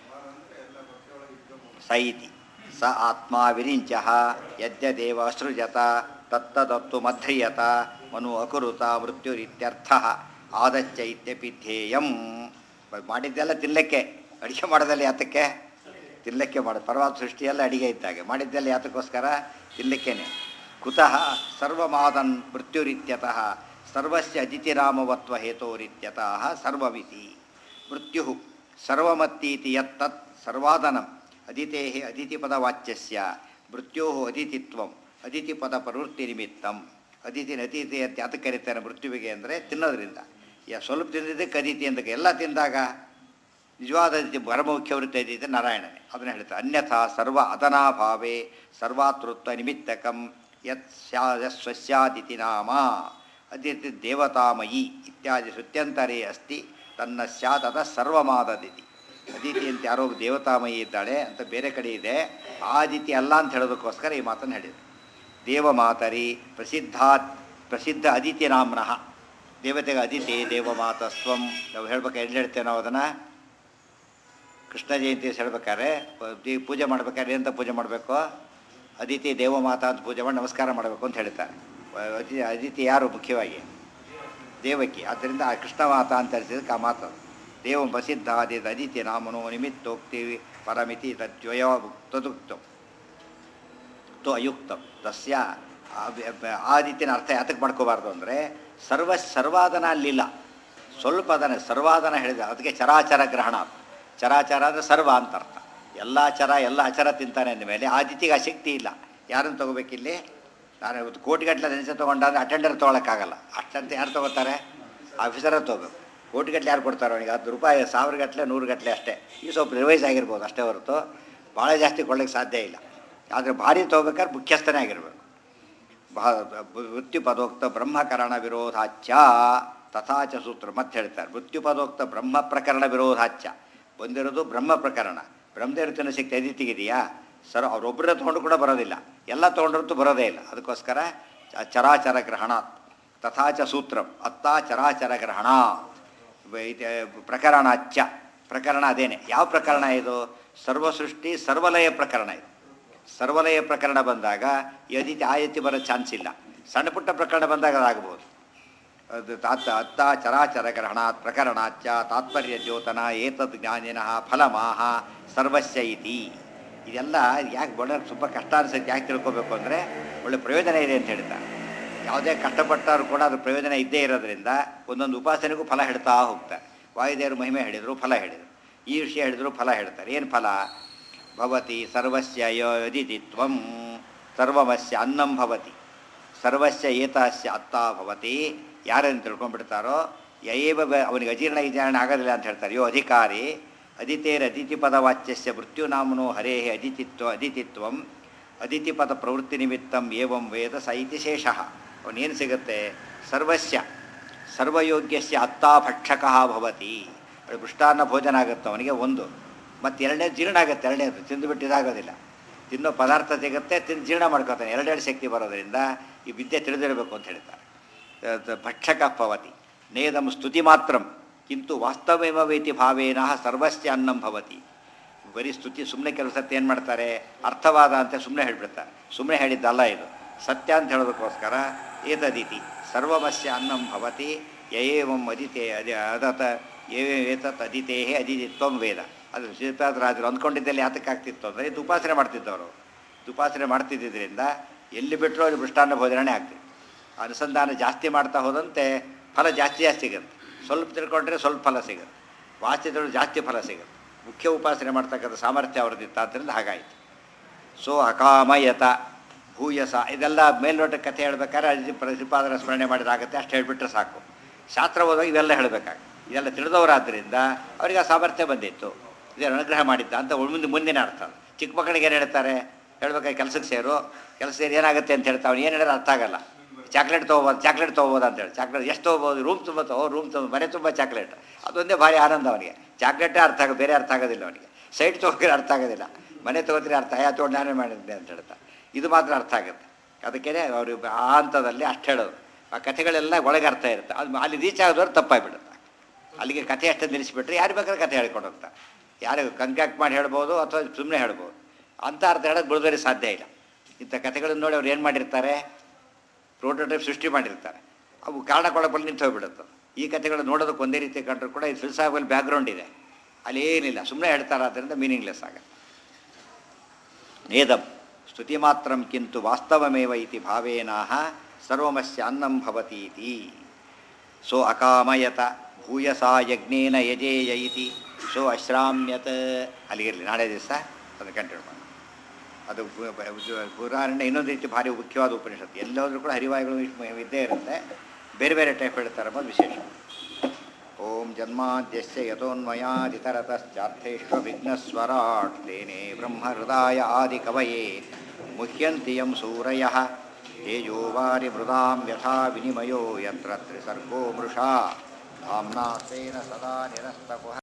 ಸ ಇತಿ ಸ ಆತ್ಮ ವಿರಿಂಚ ಯದ್ಯದೇವ ಅಸೃಜತ ತತ್ತದತ್ತು ಮಧ್ಯಯತ ಮನು ಅಕುರುತ ಮೃತ್ಯುರಿತ್ಯರ್ಥ ಆದಚ್ಚ ಇತ್ಯಪಿ ಧ್ಯೇಯಂ ಮಾಡಿದ್ದೆಲ್ಲ ತಿನ್ನಲಿಕ್ಕೆ ಅಡಿಗೆ ಮಾಡೋದಲ್ಲಿ ಯಾತಕ್ಕೆ ತಿನ್ನಲಿಕ್ಕೆ ಮಾಡೋದು ಪರವಾದ ಸೃಷ್ಟಿಯೆಲ್ಲ ಅಡಿಗೆ ಇದ್ದಾಗೆ ಮಾಡಿದ್ದೆಲ್ಲ ಯಾತಕ್ಕೋಸ್ಕರ ತಿನ್ನಲಿಕ್ಕೇನೆ ಕುತಃ ಸರ್ವಮಾದನ್ ಮೃತ್ಯುರಿತ್ಯತಃ ಸರ್ವಸ್ಯ ಅಜಿತಿರಾಮವತ್ವ ಹೇತೋರಿತ್ಯತಃ ಸರ್ವವಿತಿ ಮೃತ್ಯು ಸರ್ವಮತ್ತೀತಿ ಯತ್ತತ್ ಸರ್ವಾದನಂ ಅದಿತೆ ಅದಿತಿಪದವಾಚ್ಯಸ್ಯ ಮೃತ್ಯೋ ಅದಿತಿತ್ವಂ ಅದಿತಿಪದ ಪ್ರವೃತ್ತಿ ನಿಮಿತ್ತಂ ಅದಿತಿ ಅತಿಥಿ ಅಂತ ಯಾತಕ್ಕೆ ಕರೀತಾರೆ ಮೃತ್ಯುವಿಗೆ ಅಂದರೆ ತಿನ್ನೋದ್ರಿಂದ ಯಾ ಸ್ವಲ್ಪ ತಿಂದಿದ್ದಕ್ಕೆ ಅದಿತಿ ಅಂತ ಎಲ್ಲ ತಿಂದಾಗ ನಿಜವಾದ ಅತಿಥಿ ಪರಮುಖ್ಯ ವೃತ್ತಿ ಅದಿತಿ ನಾರಾಯಣನೇ ಅದನ್ನು ಹೇಳ್ತಾರೆ ಅನ್ಯಥಾ ಸರ್ವ ಅದನಾಭಾವೇ ಸರ್ವಾತೃತ್ವ ನಿಮಿತ್ತಕಂ ಯತ್ ಸ್ಯಾ ಯತ್ ಸ್ವಸ್ಯಾದಿತಿ ನಾಮ ಅದಿತಿ ದೇವತಾಮಯಿ ಇತ್ಯಾದಿ ಶ್ರುತ್ಯಂತರೇ ಅಸ್ತಿ ತನ್ನ ಸ್ಯಾತದ ಸರ್ವಮಾದದಿತಿ ಅದಿತಿ ಅಂತ ಯಾರೋ ಒಬ್ಬ ದೇವತಾಮಯಿ ಇದ್ದಾಳೆ ಅಂತ ಬೇರೆ ಕಡೆ ಇದೆ ಆ ಅದಿತಿ ಅಲ್ಲ ಅಂತ ಹೇಳೋದಕ್ಕೋಸ್ಕರ ಈ ಮಾತನ್ನು ಹೇಳಿದರು ದೇವಮಾತರಿ ಪ್ರಸಿದ್ಧಾತ್ ಪ್ರಸಿದ್ಧ ಅದಿತಿ ನಾಮ್ನಃ ದೇವತೆಗೆ ಅದಿತಿ ದೇವಮಾತಸ್ವಂ ನಾವು ಹೇಳ್ಬೇಕು ಎಲ್ಲಿ ಹೇಳ್ತೇವೆ ನಾವು ಅದನ್ನು ಕೃಷ್ಣ ಜಯಂತಿ ಹೇಳ್ಬೇಕಾದ್ರೆ ಪ- ದಿ- ಪೂಜೆ ಮಾಡ್ಬೇಕಾದ್ರೆ ಎಂತ ಪೂಜೆ ಮಾಡಬೇಕು ಅದಿತಿ ದೇವಮಾತಾ ಅಂತ ಪೂಜೆ ಮಾಡಿ ನಮಸ್ಕಾರ ಮಾಡಬೇಕು ಅಂತ ಹೇಳ್ತಾರೆ ವ- ಅದಿ ಅದಿತಿ ಯಾರು ಮುಖ್ಯವಾಗಿ ದೇವಕಿ ಆದ್ದರಿಂದ ಆ ಕೃಷ್ಣ ಮಾತಾ ಅಂತ ಹೇಳಿದ್ದಕ್ಕೆ ಆ ಮಾತು ಅದು. ದೇವ ಪ್ರಸಿದ್ಧ ಅದಿತ್ ಅದಿತಿ ನಾಮನೋ ನಿಮಿತ್ತೋಕ್ತಿ ಪರಮಿತಿ ತದ್ವಯ ತದುಕ್ತಂ ತು ಅಯುಕ್ತಂ ತಸ್ಯ ಆ- ಆದಿತ್ಯನ ಅರ್ಥ ಯಾತಕ್ಕೆ ಮಾಡ್ಕೋಬಾರ್ದು ಅಂದರೆ ಸರ್ವ ಸರ್ವಾದನ ಅಲ್ಲಿಲ್ಲ ಸ್ವಲ್ಪ ಅದನ್ನ ಸರ್ವಾದನ ಹೇಳಿದ ಅದಕ್ಕೆ ಚರಾಚರ ಗ್ರಹಣ ಚರಾಚರ ಅಂದರೆ ಸರ್ವ ಅಂತ ಅರ್ಥ ಎಲ್ಲ ಚರ ಎಲ್ಲ ಅಚರ ತಿಂತಾನೆ ಅಂದಮೇಲೆ ಆದಿತ್ಯಗೆ ಆ ಶಕ್ತಿ ಇಲ್ಲ ಯಾರನ್ನು ತೊಗೋಬೇಕಿಲ್ಲಿ ನಾನು ಇವತ್ತು ಕೋಟಿಗಟ್ಟಲೆ ನೆನೆಸ ತೊಗೊಂಡಾದ್ರೆ ಅಟೆಂಡರ್ ತೊಗೊಳಕ್ಕಾಗಲ್ಲ ಅಷ್ಟಂತ ಯಾರು ತೊಗೋತಾರೆ ಆಫೀಸರೇ ತೊಗೋಬೇಕು ಕೋಟಿಗಟ್ಟಲೆ ಯಾರು ಕೊಡ್ತಾರೆ ಅವನಿಗೆ ಹತ್ತು ರೂಪಾಯಿ ಸಾವಿರ ಗಟ್ಟಲೆ ನೂರು ಗಟ್ಟಲೆ ಅಷ್ಟೇ ಈ ಸ್ವಲ್ಪ ರಿವೈಸ್ ಆಗಿರ್ಬೋದು ಅಷ್ಟೇ ಹೊರತು ಭಾಳ ಜಾಸ್ತಿ ಕೊಡ್ಲಿಕ್ಕೆ ಸಾಧ್ಯ ಇಲ್ಲ ಆದರೆ ಭಾರಿ ತೊಗೋಬೇಕಾದ್ರೆ ಮುಖ್ಯಸ್ಥನೇ ಆಗಿರಬೇಕು ಮೃತ್ಯುಪದೋಕ್ತ ಬ್ರಹ್ಮಕರಣ ವಿರೋಧಾಚ್ಯ ತಥಾಚ ಸೂತ್ರ ಮತ್ತೆ ಹೇಳ್ತಾರೆ ಮೃತ್ಯುಪದೋಕ್ತ ಬ್ರಹ್ಮ ಪ್ರಕರಣ ವಿರೋಧಾಚ್ಯ ಬಂದಿರೋದು ಬ್ರಹ್ಮ ಪ್ರಕರಣ ಬ್ರಹ್ಮದೇವತಿನ ಶಕ್ತಿ ಅದಿತಿಗಿದೆಯಾ ಸರ್ ಅವರೊಬ್ಬರೇ ತೊಗೊಂಡು ಕೂಡ ಬರೋದಿಲ್ಲ ಎಲ್ಲ ತೊಗೊಂಡ್ರಂತೂ ಬರೋದೇ ಇಲ್ಲ ಅದಕ್ಕೋಸ್ಕರ ಚ- ಚರಾಚರ ಗ್ರಹಣಾತ್ ತಥಾಚ ಸೂತ್ರಂ ಅತ್ತ ಚರಾಚರ ಗ್ರಹಣಾತ್ ವ- ಇದು ಪ್ರಕರಣಾಚ್ಯ ಪ್ರಕರಣ ಅದೇನೆ ಯಾವ ಪ್ರಕರಣ ಇದು ಸರ್ವಸೃಷ್ಟಿ ಸರ್ವಲಯ ಪ್ರಕರಣ ಇದು ಸರ್ವಲಯ ಪ್ರಕರಣ ಬಂದಾಗ ಯದಿತಿ ಆಯತಿ ಬರೋ ಚಾನ್ಸ್ ಇಲ್ಲ ಸಣ್ಣ ಪುಟ್ಟ ಪ್ರಕರಣ ಬಂದಾಗ ಅದಾಗಬಹುದು ಅದು ತಾತ ಅತ್ತ ಚರಾಚರ ಗ್ರಹಣಾತ್ ಪ್ರಕರಣಾಚ್ಚ ತಾತ್ಪರ್ಯ ದ್ಯೋತನ ಏತದ್ ಜ್ಞಾನಿನಃ ಫಲಮಾಹ ಸರ್ವಸ್ಯ ಇತಿ ಇದೆಲ್ಲ ಯಾಕೆ ಬಡ ತುಂಬ ಕಷ್ಟ ಅನ್ಸುತ್ತೆ ಯಾಕೆ ತಿಳ್ಕೊಬೇಕು ಅಂದರೆ ಒಳ್ಳೆ ಪ್ರಯೋಜನ ಇದೆ ಅಂತ ಹೇಳ್ತಾರೆ ಯಾವುದೇ ಕಷ್ಟಪಟ್ಟರು ಕೂಡ ಅದ್ರ ಪ್ರಯೋಜನ ಇದ್ದೇ ಇರೋದ್ರಿಂದ ಒಂದೊಂದು ಉಪಾಸನೆಗೂ ಫಲ ಹೇಳ್ತಾ ಹೋಗ್ತಾರೆ ವಾಯುದೇವರು ಮಹಿಮೆ ಹೇಳಿದರು ಫಲ ಹೇಳಿದರು ಈ ವಿಷಯ ಹೇಳಿದ್ರು ಫಲ ಹೇಳ್ತಾರೆ ಏನು ಫಲ ಭವತಿ ಸರ್ವಸ್ಯ ಯೋದಿತಿತ್ವಂ ಸರ್ವಮಸ್ಯ ಅನ್ನಂ ಭವತಿ ಸರ್ವಸ್ಯ ಏತಸ್ಯ ಅತ್ತ ಭವತಿ ಯಾರನ್ನು ತಿಳ್ಕೊಂಡ್ಬಿಡ್ತಾರೋ ಯೈವ ಬ- ಅವನಿಗೆ ಅಜೀರ್ಣ ವಿಚಾರಣೆ ಆಗೋದಿಲ್ಲ ಅಂತ ಹೇಳ್ತಾರೆ ಯೋ ಅಧಿಕಾರಿ ಅದಿತೇರದಿತಿ ಪದವಾಚ್ಯಸ್ಯ ಮೃತ್ಯುನಾಮನೋ ಹರೇ ಅದಿತಿತ್ವ ಅದಿತಿತ್ವಂ ಅದಿತಿ ಪದ ಪ್ರವೃತ್ತಿ ನಿಮಿತ್ತಂ ಏವಂ ವೇದ ಸ ಇತಿ ಶೇಷಃ ಅವನೇನು ಸಿಗುತ್ತೆ ಸರ್ವಸ್ಯ ಸರ್ವಯೋಗ್ಯಸ್ಯ ಅತ್ತಾಭಕ್ಷಕ ಭವತಿ ಅದು ಮೃಷ್ಟಾನ್ನ ಭೋಜನ ಆಗುತ್ತೆ ಅವನಿಗೆ ಒಂದು ಮತ್ತು ಎರಡನೇದು ಜೀರ್ಣ ಆಗುತ್ತೆ ಎರಡನೇದು ತಿಂದುಬಿಟ್ಟು ಇದಾಗೋದಿಲ್ಲ ತಿನ್ನೋ ಪದಾರ್ಥ ಸಿಗುತ್ತೆ ತಿಂದು ಜೀರ್ಣ ಮಾಡ್ಕೋತಾನೆ ಎರಡೆರಡು ಶಕ್ತಿ ಬರೋದರಿಂದ ಈ ವಿದ್ಯೆ ತಿಳಿದಿರಬೇಕು ಅಂತ ಹೇಳ್ತಾರೆ ತ- ಭಕ್ಷಕ ಭವತಿ ನೇದಂ ಸ್ತುತಿ ಮಾತ್ರಂ ಕಿಂತು ವಾಸ್ತವೇಮ ವೇತಿ ಭಾವೇನ ಸರ್ವಸ್ಯ ಅನ್ನಂ ಭವತಿ ಬರೀ ಸ್ತುತಿ ಸುಮ್ಮನೆ ಕೆಲವು ಸತ್ಯ ಏನು ಮಾಡ್ತಾರೆ ಅರ್ಥವಾದ ಅಂತ ಸುಮ್ಮನೆ ಹೇಳಿಬಿಡ್ತಾರೆ ಸುಮ್ಮನೆ ಹೇಳಿದ್ದಲ್ಲ ಇದು ಸತ್ಯ ಅಂತ ಹೇಳೋದಕ್ಕೋಸ್ಕರ ಏತದಿತಿ ಸರ್ವಮಸ್ಯ ಅನ್ನಂ ಭವತಿ ಯಯೇವಂ ಅದಿತೆ ಅದಿ ಅದತ ಏವೇ ಏತತ್ ಅದಿತೇ ಅದಿತಿತ್ವಂ ವೇದ ಅದು ಶ್ರೀಪಾದರಾಜರು ಅಂದ್ಕೊಂಡಿದ್ದಲ್ಲಿ ಯಾತಕ್ಕೆ ಆಗ್ತಿತ್ತು ಅಂದರೆ ಇದು ಉಪಾಸನೆ ಮಾಡ್ತಿದ್ದವರು ಇದು ಉಪಾಸನೆ ಮಾಡ್ತಿದ್ದರಿಂದ ಎಲ್ಲಿ ಬಿಟ್ಟರು ಅಲ್ಲಿ ಮೃಷ್ಟಾನ್ನ ಭೋಜನನೇ ಆಗ್ತಿತ್ತು ಅನುಸಂಧಾನ ಜಾಸ್ತಿ ಮಾಡ್ತಾ ಹೋದಂತೆ ಫಲ ಜಾಸ್ತಿ ಜಾಸ್ತಿ ಸಿಗುತ್ತೆ ಸ್ವಲ್ಪ ತಿಳ್ಕೊಂಡ್ರೆ ಸ್ವಲ್ಪ ಫಲ ಸಿಗುತ್ತೆ ವಾಚ್ಯದಳು ಜಾಸ್ತಿ ಫಲ ಸಿಗುತ್ತೆ ಮುಖ್ಯ ಉಪಾಸನೆ ಮಾಡ್ತಕ್ಕಂಥ ಸಾಮರ್ಥ್ಯ ಅವ್ರದ್ದಿತ್ತು ಆದ್ದರಿಂದ ಹಾಗಾಯಿತು ಸೊ ಅಕಾಮಯತ ಭೂಯಸ ಇದೆಲ್ಲ ಮೇಲ್ನೋಟ ಕಥೆ ಹೇಳ್ಬೇಕಾದ್ರೆ ಅಜಿ ಪ್ರತಿಪಾದನ ಸ್ಮರಣೆ ಮಾಡಿದಾಗತ್ತೆ ಅಷ್ಟು ಹೇಳಿಬಿಟ್ರೆ ಸಾಕು ಶಾಸ್ತ್ರ ಓದುವಾಗ ಇವೆಲ್ಲ ಹೇಳಬೇಕಾಗುತ್ತೆ ಇದೆಲ್ಲ ತಿಳಿದವರಾದ್ದರಿಂದ ಅವರಿಗೆ ಆ ಸಾಮರ್ಥ್ಯ ಬಂದಿತ್ತು ಇದನ್ನು ಅನುಗ್ರಹ ಮಾಡಿದ್ದ ಅಂತ ಮುಂದೆ ಮುಂದಿನ ಅರ್ಥ ಅದು. ಚಿಕ್ಕ ಮಕ್ಕಳಿಗೆ ಏನು ಹೇಳ್ತಾರೆ ಹೇಳ್ಬೇಕಾದ್ರೆ ಕೆಲಸಕ್ಕೆ ಸೇರು ಕೆಲಸ ಸೇರಿ ಏನಾಗುತ್ತೆ ಅಂತ ಹೇಳ್ತಾ ಅವ್ನು ಏನು ಹೇಳಿದ್ರೆ ಅರ್ಥ ಆಗಲ್ಲ ಚಾಕ್ಲೇಟ್ ತೊಗೋಬೋದು ಚಾಕ್ಲೇಟ್ ತೊಗೋಬೋದು ಅಂತ ಹೇಳಿ ಚಾಕ್ಲೇಟ್ ಎಷ್ಟು ತೊಗೋಬೋದು ರೂಮ್ ತುಂಬ ತಗೋ ರೂಮ್ ತುಂಬ ಮನೆ ತುಂಬ ಚಾಕ್ಲೇಟ್ ಅದೊಂದೇ ಭಾರಿ ಆನಂದ ಅವನಿಗೆ ಚಾಕ್ಲೇಟೇ ಅರ್ಥ ಆಗ ಬೇರೆ ಅರ್ಥ ಆಗೋದಿಲ್ಲ ಅವನಿಗೆ ಸೈಡ್ ತೊಗೋದ್ರೆ ಅರ್ಥ ಆಗೋದಿಲ್ಲ ಮನೆ ತೊಗೋದ್ರೆ ಅರ್ಥ ಯಾ ತೊಗೊಂಡು ನಾನೇ ಮಾಡಿದ್ದೆ ಅಂತ ಹೇಳ್ತಾ ಇದು ಮಾತ್ರ ಅರ್ಥ ಆಗುತ್ತೆ ಅದಕ್ಕೇ ಅವರು ಆ ಹಂತದಲ್ಲಿ ಅಷ್ಟು ಹೇಳೋದು ಆ ಕಥೆಗಳೆಲ್ಲ ಒಳಗೆ ಅರ್ಥ ಇರುತ್ತೆ ಅದು ಅಲ್ಲಿ ರೀಚ್ ಆಗೋದವ್ರು ತಪ್ಪಾಗಿಬಿಡುತ್ತೆ ಅಲ್ಲಿಗೆ ಕಥೆ ಅಷ್ಟೇ ನಿಲ್ಲಿಸಿಬಿಟ್ರೆ ಯಾರು ಬೇಕಾದ್ರೆ ಕಥೆ ಹೇಳ್ಕೊಂಡು ಹೋಗ್ತಾರೆ ಯಾರು ಕಂಕ್ಯಾಕ್ಟ್ ಮಾಡಿ ಹೇಳ್ಬೋದು ಅಥವಾ ಸುಮ್ಮನೆ ಹೇಳ್ಬೋದು ಅಂಥ ಅರ್ಥ ಹೇಳೋದು ಬಿಡೋದ್ರೆ ಸಾಧ್ಯ ಇಲ್ಲ ಇಂಥ ಕಥೆಗಳನ್ನು ನೋಡಿ ಅವ್ರು ಏನು ಮಾಡಿರ್ತಾರೆ ಪ್ರೋಟೋಟೈಪ್ ಸೃಷ್ಟಿ ಮಾಡಿರ್ತಾರೆ ಅವು ಕಾರಣ ಕೊಡಬಲ್ಲಿ ನಿಂತು ಹೋಗ್ಬಿಡುತ್ತೆ ಈ ಕಥೆಗಳು ನೋಡೋದಕ್ಕೆ ಒಂದೇ ರೀತಿ ಕಂಡ್ರು ಕೂಡ ಇದು ಫಿಲ್ಸಾಫಲ್ ಬ್ಯಾಕ್ಗ್ರೌಂಡ್ ಇದೆ ಅಲ್ಲಿ ಏನಿಲ್ಲ ಸುಮ್ಮನೆ ಹೇಳ್ತಾರೆ ಆದ್ದರಿಂದ ಮೀನಿಂಗ್ಲೆಸ್ ಆಗುತ್ತೆ ನೇದಂ ಸ್ತುತಿ ಮಾತ್ರಂ ಕಿಂತು ವಾಸ್ತವಮೇವ ಇತಿ ಭಾವೇನಾಹ ಸರ್ವಮಸ್ಯ ಅನ್ನಂ ಭವತಿ ಇತಿ ಸೋ ಅಕಾಮಯತ ಭೂಯಸಾ ಯಜ್ಞೇನ ಯಜೇಯ ಇತಿ ಸೋ ಅಶ್ರಾಮ್ಯತ ಅಲ್ಲಿಗಿರಲಿ ನಾಳೆ ದಿವಸ ಅದನ್ನು ಕಂಟಿನ್ಯೂ ಮಾಡಿ ಅದು ಬು- ಬ- ಇದು ಪುರಾಣ ಇನ್ನೊಂದು ರೀತಿ ಭಾರಿ ಮುಖ್ಯವಾದ ಉಪನಿಷತ್ತು ಎಲ್ಲೋದ್ರೂ ಕೂಡ ಹರಿವಾಯುಗಳು ಇಷ್ಟು ಇದ್ದೇ ಇರುತ್ತೆ ಬೇರೆ ಬೇರೆ ಟೈಪ್ ಹೇಳ್ತಾರೆ ಅನ್ನೋದು ವಿಶೇಷ ಓಂ ಜನ್ಮಾದ್ಯಸ್ಯ ಯತೋನ್ಮಯಾದಿತರತಶ್ಚಾರ್ಥೇಷ್ವವಿಘ್ನಸ್ವರಾಟ್ ತೇನೇ ಬ್ರಹ್ಮಹೃದಾಯ ಆದಿಕವಯೇ ಮುಹ್ಯಂತಿ ಯಂ ಸೂರಯಃ ತೇಜೋ ವಾರಿ ಮೃದಾಂ ಯಥಾ ವಿನಿಮಯೋ ಯತ್ರ ತ್ರಿಸರ್ಗೋ ಮೃಷಾ ಧಾಮ್ನಾ ಸ್ವೇನ ಸದಾ ನಿರಸ್ತಕುಹ